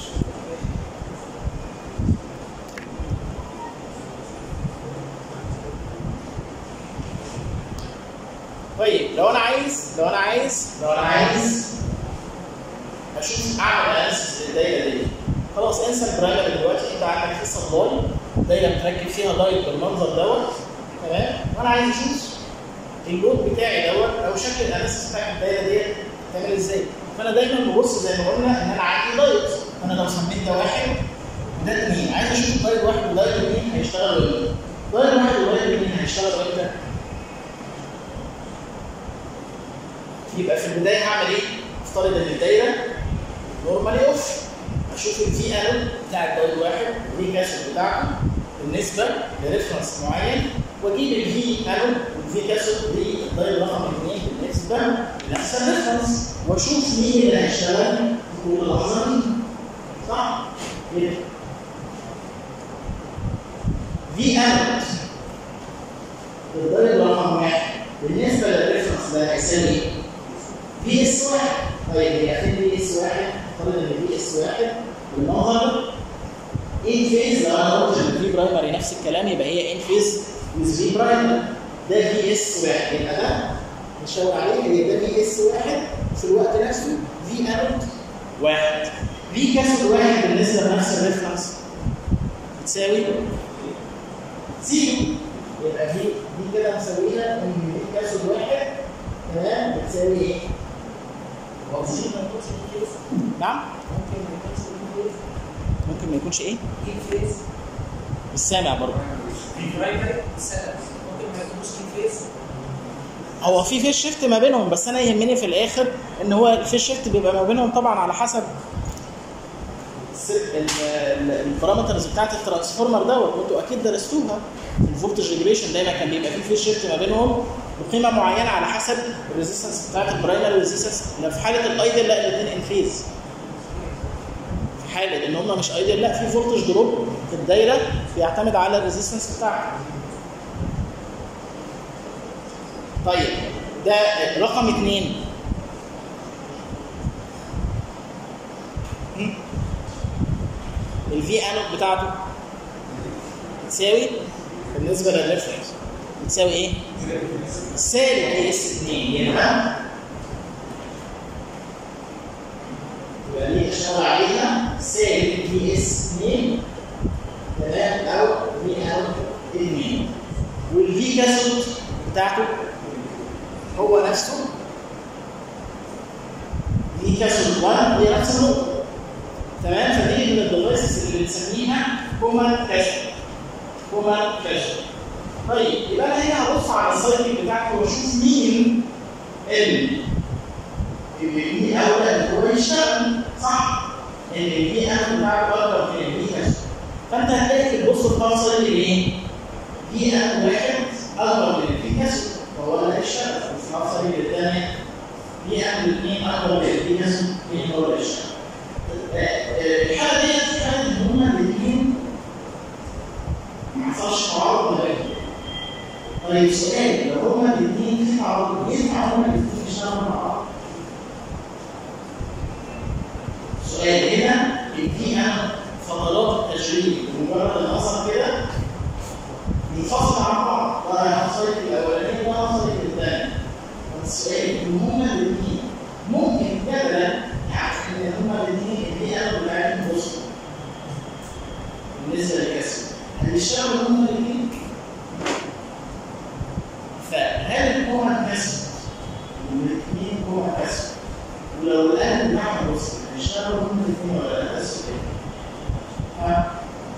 طيب لو انا عايز لو انا عايز لو انا عايز اشوف اعمل اناليسيس للدايره دي خلاص انسى البرايمري دلوقتي انت عندك في سبلاي دايره متركب فيها لايت بالمنظر دوت تمام وانا عايز اشوف اللود بتاعي دوت او شكل الاناليسيس بتاع الدايره ديت تعمل ازاي فانا دايما ببص زي ما قلنا ان انا عندي لايت فانا لو سميت ده واحد وده اثنين عايز اشوف لايت واحد ولايت اثنين هيشتغلوا امتى لايت واحد ولايت اثنين هيشتغلوا امتى يبقى في البدايه هعمل ايه؟ افترض ان الدايره نورمالي اوف اشوف الفي ان بتاع الدايره واحد ودي كاسيت بتاعته بالنسبه لريفرنس معين واجيب الفي ان والفي كاسيت للدايره رقم اثنين بالنسبه لنفس الريفرنس واشوف مين اللي هيشتغل في كل لحظه دي صح؟ كده في ان الدايره رقم واحد بالنسبه للريفرنس ده هيساوي ايه؟ في اس واحد طيب هي فين في اس واحد؟ افترض ان في اس واحد بالنظر ان فيز لو انا قلت ان في برايمري نفس الكلام يبقى هي ان فيز ويز في برايمري ده في اس واحد يبقى ده نشاور عليه هي ده في اس واحد في الوقت نفسه في انود واحد في كاسود واحد بالنسبه لنفس الريفرنس بتساوي زيرو يبقى دي دي كده مساويه ان دي كاسود واحد تمام بتساوي ايه؟ هو مش ما يكونش في فيز نعم ممكن ما يكونش في فيز ممكن ما يكونش ايه؟ في فيز مش سامع برضه في برايمري سالب ممكن ما يكونش في فيز هو في فيش شيفت ما بينهم بس انا يهمني في الاخر ان هو الفيش شيفت بيبقى ما بينهم طبعا على حسب الس- ال- ال- البارامترز بتاعت الترانسفورمر دوت وانتوا اكيد درستوها الفولتج ريجوليشن دايما كان بيبقى فيه فيش شيفت ما بينهم بقيمه معينه على حسب الريزيستنس بتاعت البرايمري ريزيستنس لا في حاله الايدل لا الاثنين ان فيز في حاله ان هم مش ايدل لا في فولتج دروب في الدايره بيعتمد على الريزيستنس بتاعها طيب ده رقم اثنين الفي انود بتاعته بتساوي بالنسبه للريفرنس بتساوي ايه؟ سالب اي اس 2 يبقى يبقى دي اشتغل عليها سالب في اس 2 تمام او في انود 2 والفي كاسود بتاعته هو نفسه دي كاسود 1 هي نفس النقطه تمام فدي من الديفايسز اللي بنسميها كومان كاشن كومان كاشن طيب يبقى انا هنا هبص على السايكل بتاعتي واشوف مين اللي اللي اولى ان هو يشتغل صح؟ ان البي ان بتاعته اكبر من البي كاشن فانت هتلاقي في البوست بتاع سايكل ايه؟ بي ان واحد اكبر من البي كاشن فهو اللي هيشتغل وفي نفس السايكل الثانيه بي ان الاثنين اكبر من البي كاشن مين هو اللي هيشتغل؟ الحاله دي كانت ان هما الاثنين ما حصلش تعارض ما بينهم. طيب سؤال لو هما الاثنين في تعارض ينفع هما الاثنين يشتغلوا مع بعض؟ سؤال هنا البيئة فترات التشغيل بمجرد ان حصل كده منفصل عن بعض ده هيحصل الاولاني وده هيحصل الثاني. السؤال ان هما الاثنين ممكن جدلا يعني ان هما الاثنين البيئة بتاعتهم وصلوا بالنسبه للكسر هنشتغل هما الاثنين فهل الكومة كسر والاثنين كومة كسر ولو الآن بتاعهم وصل هنشتغل هما الاثنين ولا لا كسر ها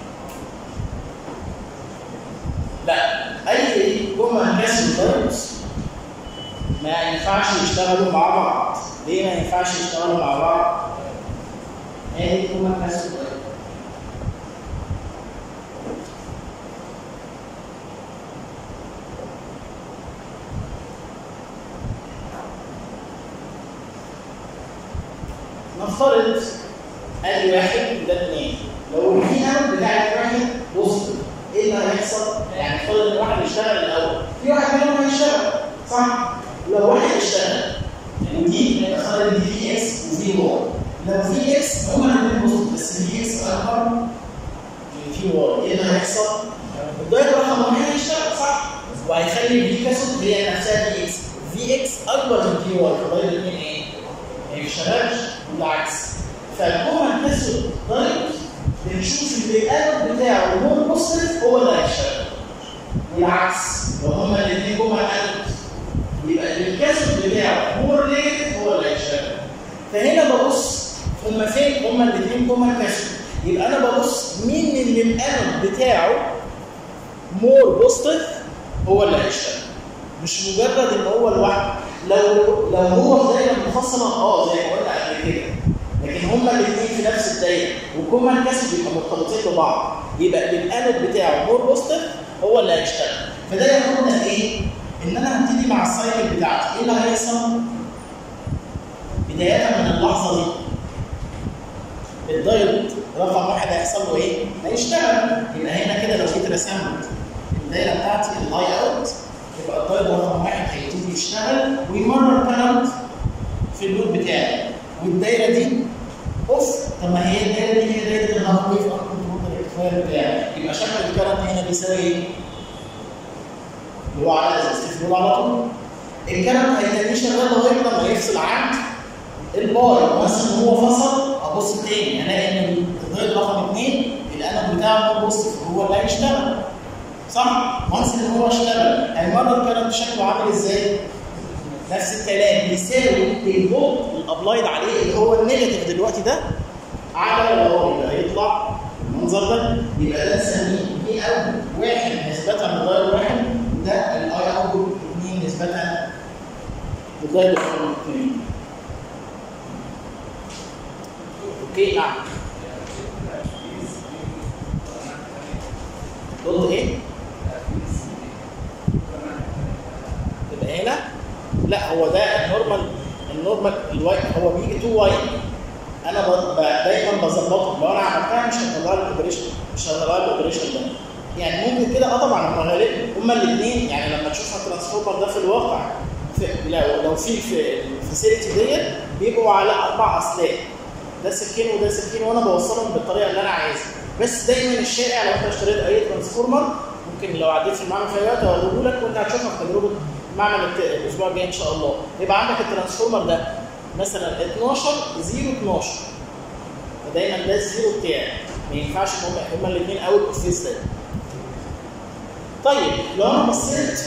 لا اي كومة كسر فيروس ما ينفعش يشتغلوا مع بعض ليه ما ينفعش يشتغلوا مع بعض هذه كومة كسر فيروس نفترض ادي واحد وده اثنين لو البي ام بتاعت واحد وصل ايه اللي هيحصل؟ يعني نفترض ان واحد يشتغل الاول في واحد منهم هيشتغل صح؟ لو واحد اشتغل ودي نفترض دي في اكس وفي واي لو في اكس هما الاثنين وصلوا بس في اكس اكبر من في واي ايه اللي هيحصل؟ الدايره رقم واحد هيشتغل صح؟ وهيخلي الفي كاسود هي نفسها في اكس في اكس اكبر من في واي فالدايره الاثنين ايه؟ ما يشتغلش بالعكس فالكومن كاسود دايركت بنشوف الانود بتاعه مور بوزيتيف هو اللي هيشتغل والعكس لو هما الاثنين كومن انود يبقى الكاسود بتاعه مور نيجاتيف هو اللي هيشتغل فهنا ببص هما فين هما الاثنين كومن كاسود يبقى انا ببص مين اللي الانود بتاعه مور بوزيتيف هو اللي هيشتغل مش مجرد ان هو لوحده لو لو هو في دايره منفصله اه زي ما قلنا قبل كده لكن هما الاثنين في نفس الدايره وكومان كاسب يبقى مرتبطين ببعض يبقى الانود بتاعه مور بوزيتيف هو اللي هيشتغل فده ياخدنا ايه؟ ان انا هبتدي مع السايكل بتاعتي ايه اللي هيحصل؟ بدايه من اللحظه دي الدايود رقم واحد هيحصل له ايه؟ هيشتغل يبقى هنا كده لو جيت رسمت الدايره بتاعتي الاي اوت يبقى الدايود رقم واحد هيبتدي يشتغل ويمرر كرنت في اللود بتاعي والدايره دي اوف طب ما هي الدايره دي هي دايره الهاف ويف اب كنترول الارتفاع بتاعي يبقى شكل الكرنت هنا بيساوي ايه؟ اللي هو على ازازه اللود على طول الكرنت هيتنيه شغال لغايه لما يفصل عند البار مثلا ان هو فصل ابص تاني الاقي ان الدايود رقم اثنين الانود بتاعه بص هو اللي هيشتغل صح؟ وانس ان هو اشتغل هيمرر الكرنت شكله عامل ازاي؟ نفس الكلام بيساوي الفولت الابلايد عليه اللي هو النيجاتيف دلوقتي ده على الاي اللي هيطلع المنظر ده يبقى ده نسميه اي اوت واحد نسبة للداير واحد ده الاي اوت اثنين نسبة للداير اثنين اوكي نعم ضد ايه؟ يبقى هنا لا هو ده النورمال النورمال الواي هو بيجي 2 واي انا ب- ب- دايما بظبطه لو انا عملتها مش هطلع لي الاوبريشن مش هطلع لي الاوبريشن ده يعني ممكن كده اه طبعا هم غالبا هما الاثنين يعني لما تشوف الترانسفورمر ده في الواقع في لو لو في في الفاسيلتي ديت بيبقوا على اربع اسلاك ده سكين وده سكين وانا بوصلهم بالطريقه اللي انا عايزها بس دايما الشائع لو انت اشتريت اي ترانسفورمر ممكن لو عديت في المعمل في اي وقت اوريه لك وانت هتشوفها في تجربه معمل الت- الاسبوع الجاي ان شاء الله يبقى عندك الترانسفورمر ده مثلا 12 0 12 فدايما ده الزيرو بتاعي ما ينفعش ان هم هما الاثنين اوت اوف فيس ده طيب لو انا بصيت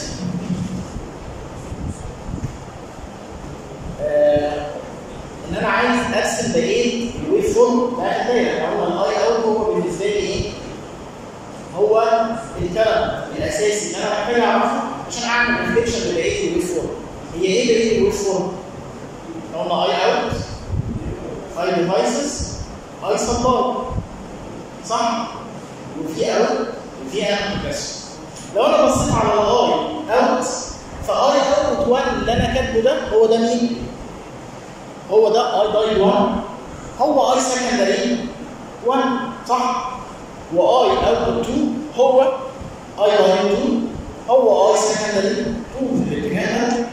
آه ان انا عايز ارسم بقيه الويف فورم بتاعت الدايره احنا قلنا الاي اوت هو بالنسبه لي ايه؟ هو الكلام الاساسي اللي انا محتاج اعرفه عشان اعمل ريفليكشن لبقيه الويف فورم هي ايه بقيه الويف فورم؟ قلنا اي اوت اي ديفايسز اي سبلاي صح؟ وفي اوت وفي اوت بس لو انا بصيت على الاي اوت فاي اوت 1 اللي انا كاتبه ده هو ده مين؟ هو ده اي داي 1 هو اي سكندري 1 صح؟ واي اوت 2 هو اي داي 2 هو اي سكندري 2 في الاتجاه ده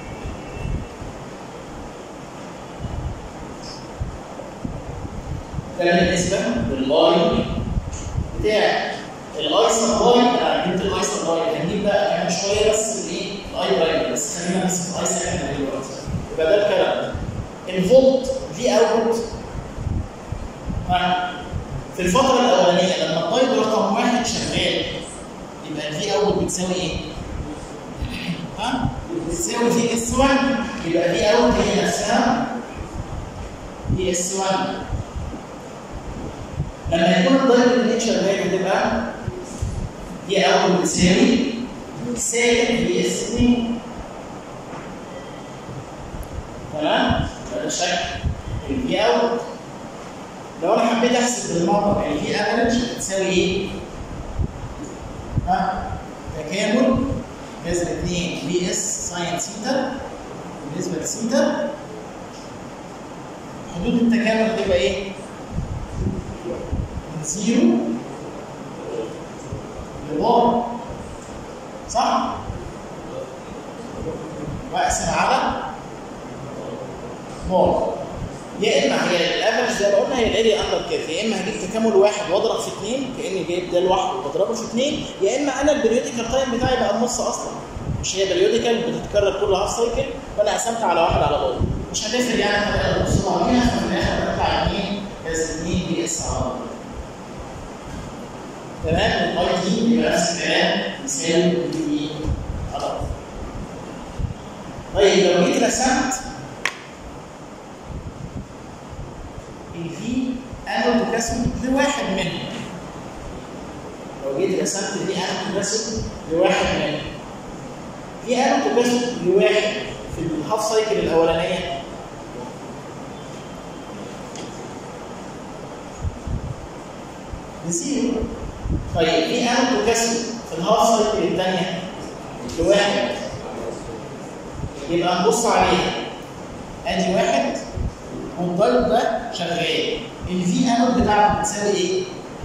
ده بالنسبه للاي بتاع الاي سبلاي انا جبت الاي سبلاي هنجيب بقى كمان شويه بس الايه الاي برايمري بس خلينا بس في الاي سكندري دلوقتي يبقى ده الكلام الفولت في اوت في الفتره الاولانيه لما الدايد رقم واحد شغال يبقى الفي اوت بتساوي ايه؟ ها؟ بتساوي في اس 1 يبقى في اوت هي نفسها في اس 1 لما يكون الدايت الاثنين شغال هتبقى دي اوت بتساوي سالب في اس 2 تمام؟ ده شكل الفي اوت لو انا حبيت احسب بالمره الفي افريج بتساوي ايه؟ ها؟ تكامل جذر 2 في اس ساين ثيتا بالنسبه لثيتا حدود التكامل هتبقى ايه؟ من زيرو لبار صح؟ واقسم على بار يا اما هي الافرج زي ما قلنا هي الاريا اندر كيرف يا اما هجيب تكامل واحد واضرب في اثنين كاني جايب ده لوحده واضربه في اثنين يا اما انا البريوديكال تايم بتاعي بقى النص اصلا مش هي بريوديكال بتتكرر كل هاف سايكل فانا قسمت على واحد على بعض مش هتفرق يعني هتبقى نص بعضيها ففي الاخر هتطلع 2 بس 2 بي اس على بعض تمام الاي دي يبقى نفس الكلام يساوي دي على بعض طيب لو جيت رسمت الفي انا مكاسب لواحد منهم لو جيت رسمت في انا مكاسب لواحد منهم في انا مكاسب لواحد في الهاف سايكل الاولانيه بزيرو طيب في انا مكاسب في الهاف سايكل الثانيه لواحد يبقى نبص عليها ادي واحد والضرب ده شغال الفي انود بتاعته بتساوي ايه؟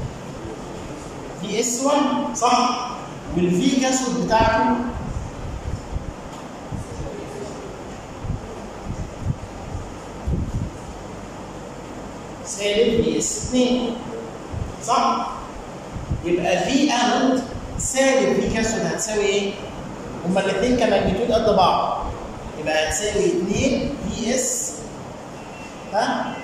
في اس 1 صح؟ والفي كاسود بتاعته سالب في اس 2 صح؟ يبقى في انود سالب في كاسود هتساوي ايه؟ هما الاثنين كماجنتيود قد بعض يبقى هتساوي 2 في اس ها؟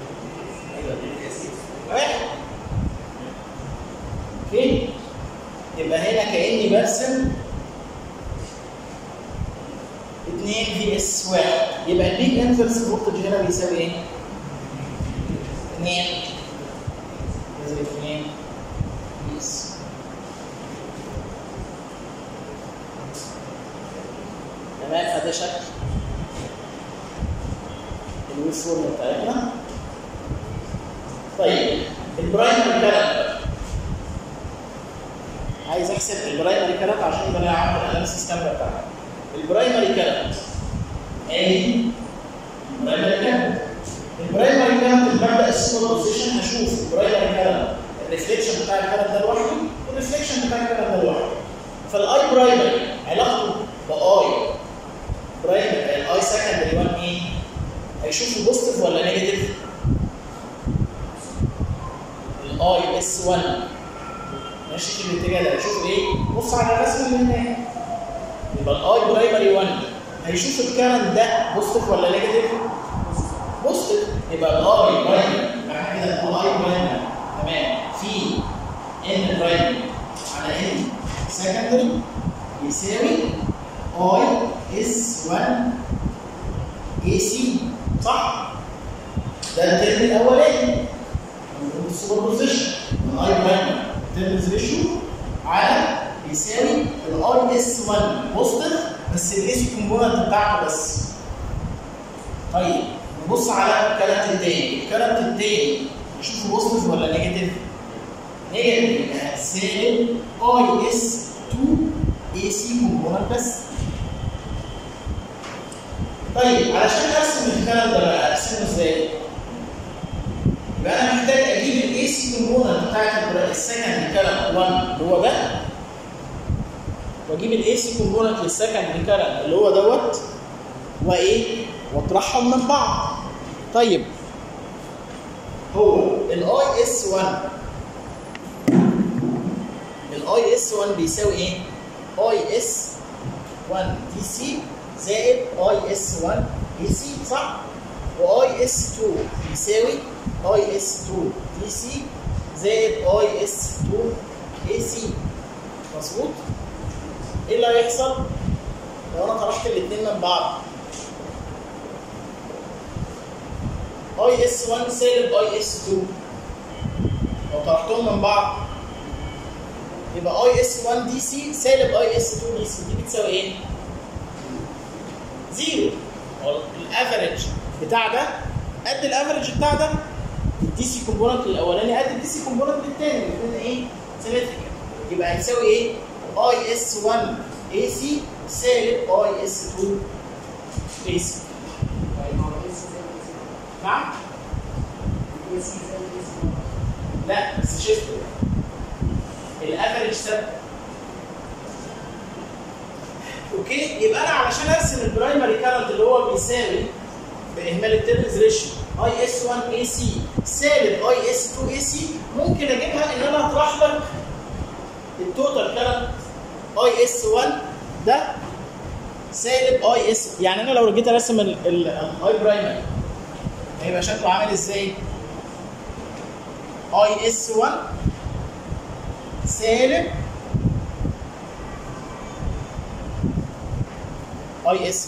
واحد اوكي يبقى البيك انفرس فولتج هنا بيساوي ايه؟ 2 جذر 2 بيس تمام فده شكل الويف فورم بتاعتنا طيب البرايمري كارنت عايز احسب البرايمري كارنت عشان يبقى لها عمل الاناليسيس كامله بتاعتها البرايمري كارنت ادي البرايمري كارنت البرايمري كارنت ببدا السوبر بوزيشن هشوف البرايمري كارنت الريفليكشن بتاع الكارنت ده لوحده والريفليكشن بتاع الكارنت ده لوحده فالاي برايمري علاقته باي برايمري الاي سكندري 1 ايه؟ هيشوفوا بوزيتيف ولا نيجاتيف؟ الاي اس 1 ماشي في الاتجاه ده هيشوفوا ايه؟ بص على الرسم اللي هناك يبقى الاي برايمري 1 هيشوف الكارنت ده بوزيتيف ولا نيجاتيف؟ بوزيتيف يبقى الاي برايمري معنى كده الاي برايمري تمام في ان برايمري على ان سكندري يساوي اي اس 1 اي سي صح؟ ده الترم الاولاني من السوبر بوزيشن من اي برايمري تيرمز ريشيو على يساوي الاي اس 1 بوزيتيف بس الاي سي كومبوننت بتاعته بس طيب نبص على الكارنت التاني الكارنت التاني نشوفه بوزيتيف ولا نيجاتيف؟ نيجاتيف يبقى سالب اي اس 2 اي سي كومبوننت بس طيب علشان ارسم الكلام ده بقى ارسمه ازاي؟ يبقى انا محتاج اجيب الاي سي كومبوننت بتاعت السكند كلام 1 اللي هو ده واجيب الاي سي كومبوننت للسكند كلام اللي هو دوت وايه؟ واطرحهم من بعض. طيب هو الاي اس 1 الاي اس 1 بيساوي ايه؟ اي اس 1 دي سي زائد اي اس 1 دي سي صح؟ واي اس 2 يساوي اي اس 2 دي سي زائد اي اس 2 اي سي مظبوط؟ ايه اللي هيحصل؟ لو انا طرحت الاثنين من بعض اي اس 1 سالب اي اس 2 لو طرحتهم من بعض يبقى اي اس 1 دي سي سالب اي اس 2 دي سي دي بتساوي ايه؟ زيرو الافرج بتاع ده قد الافرج بتاع ده الدي سي كومبوننت الاولاني قد الدي سي كومبوننت الثاني الاثنين ايه؟ سيمتريكال يبقى هيساوي ايه؟ اي اس 1 اي سي سالب اي اس 2 اي سي نعم؟ لا بس شفت الافرج ثابت اوكي يبقى انا علشان ارسم البرايمري كارنت اللي هو بيساوي باهمال التيرنز ريشيو اي اس 1 اي سي سالب اي اس 2 اي سي ممكن اجيبها ان انا اطرح لك التوتال كارنت اي اس 1 ده سالب اي اس يعني انا لو جيت ارسم الاي برايمري هيبقى شكله عامل ازاي؟ اي اس 1 سالب اي اس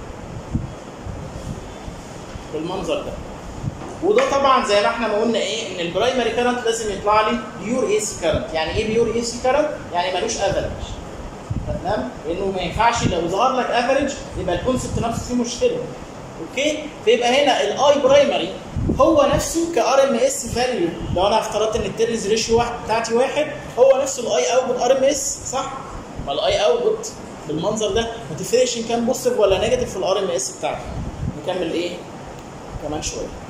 بالمنظر ده وده طبعا زي ما احنا ما قلنا ايه ان البرايمري كارنت لازم يطلع لي بيور اي سي كارنت يعني ايه بيور اي سي كارنت يعني ملوش افريج تمام لانه ما ينفعش لو ظهر لك افريج يبقى الكونسبت نفسه فيه مشكله اوكي فيبقى هنا الاي برايمري هو نفسه كار ام اس فاليو لو انا افترضت ان التيرز ريشيو واحد بتاعتي واحد هو نفسه الاي اوتبوت ار ام اس صح؟ ما الاي اوتبوت بالمنظر ده ما تفرقش ان كان بوزيتيف ولا نيجاتيف في الار ام اس بتاعتي نكمل ايه؟ كمان شويه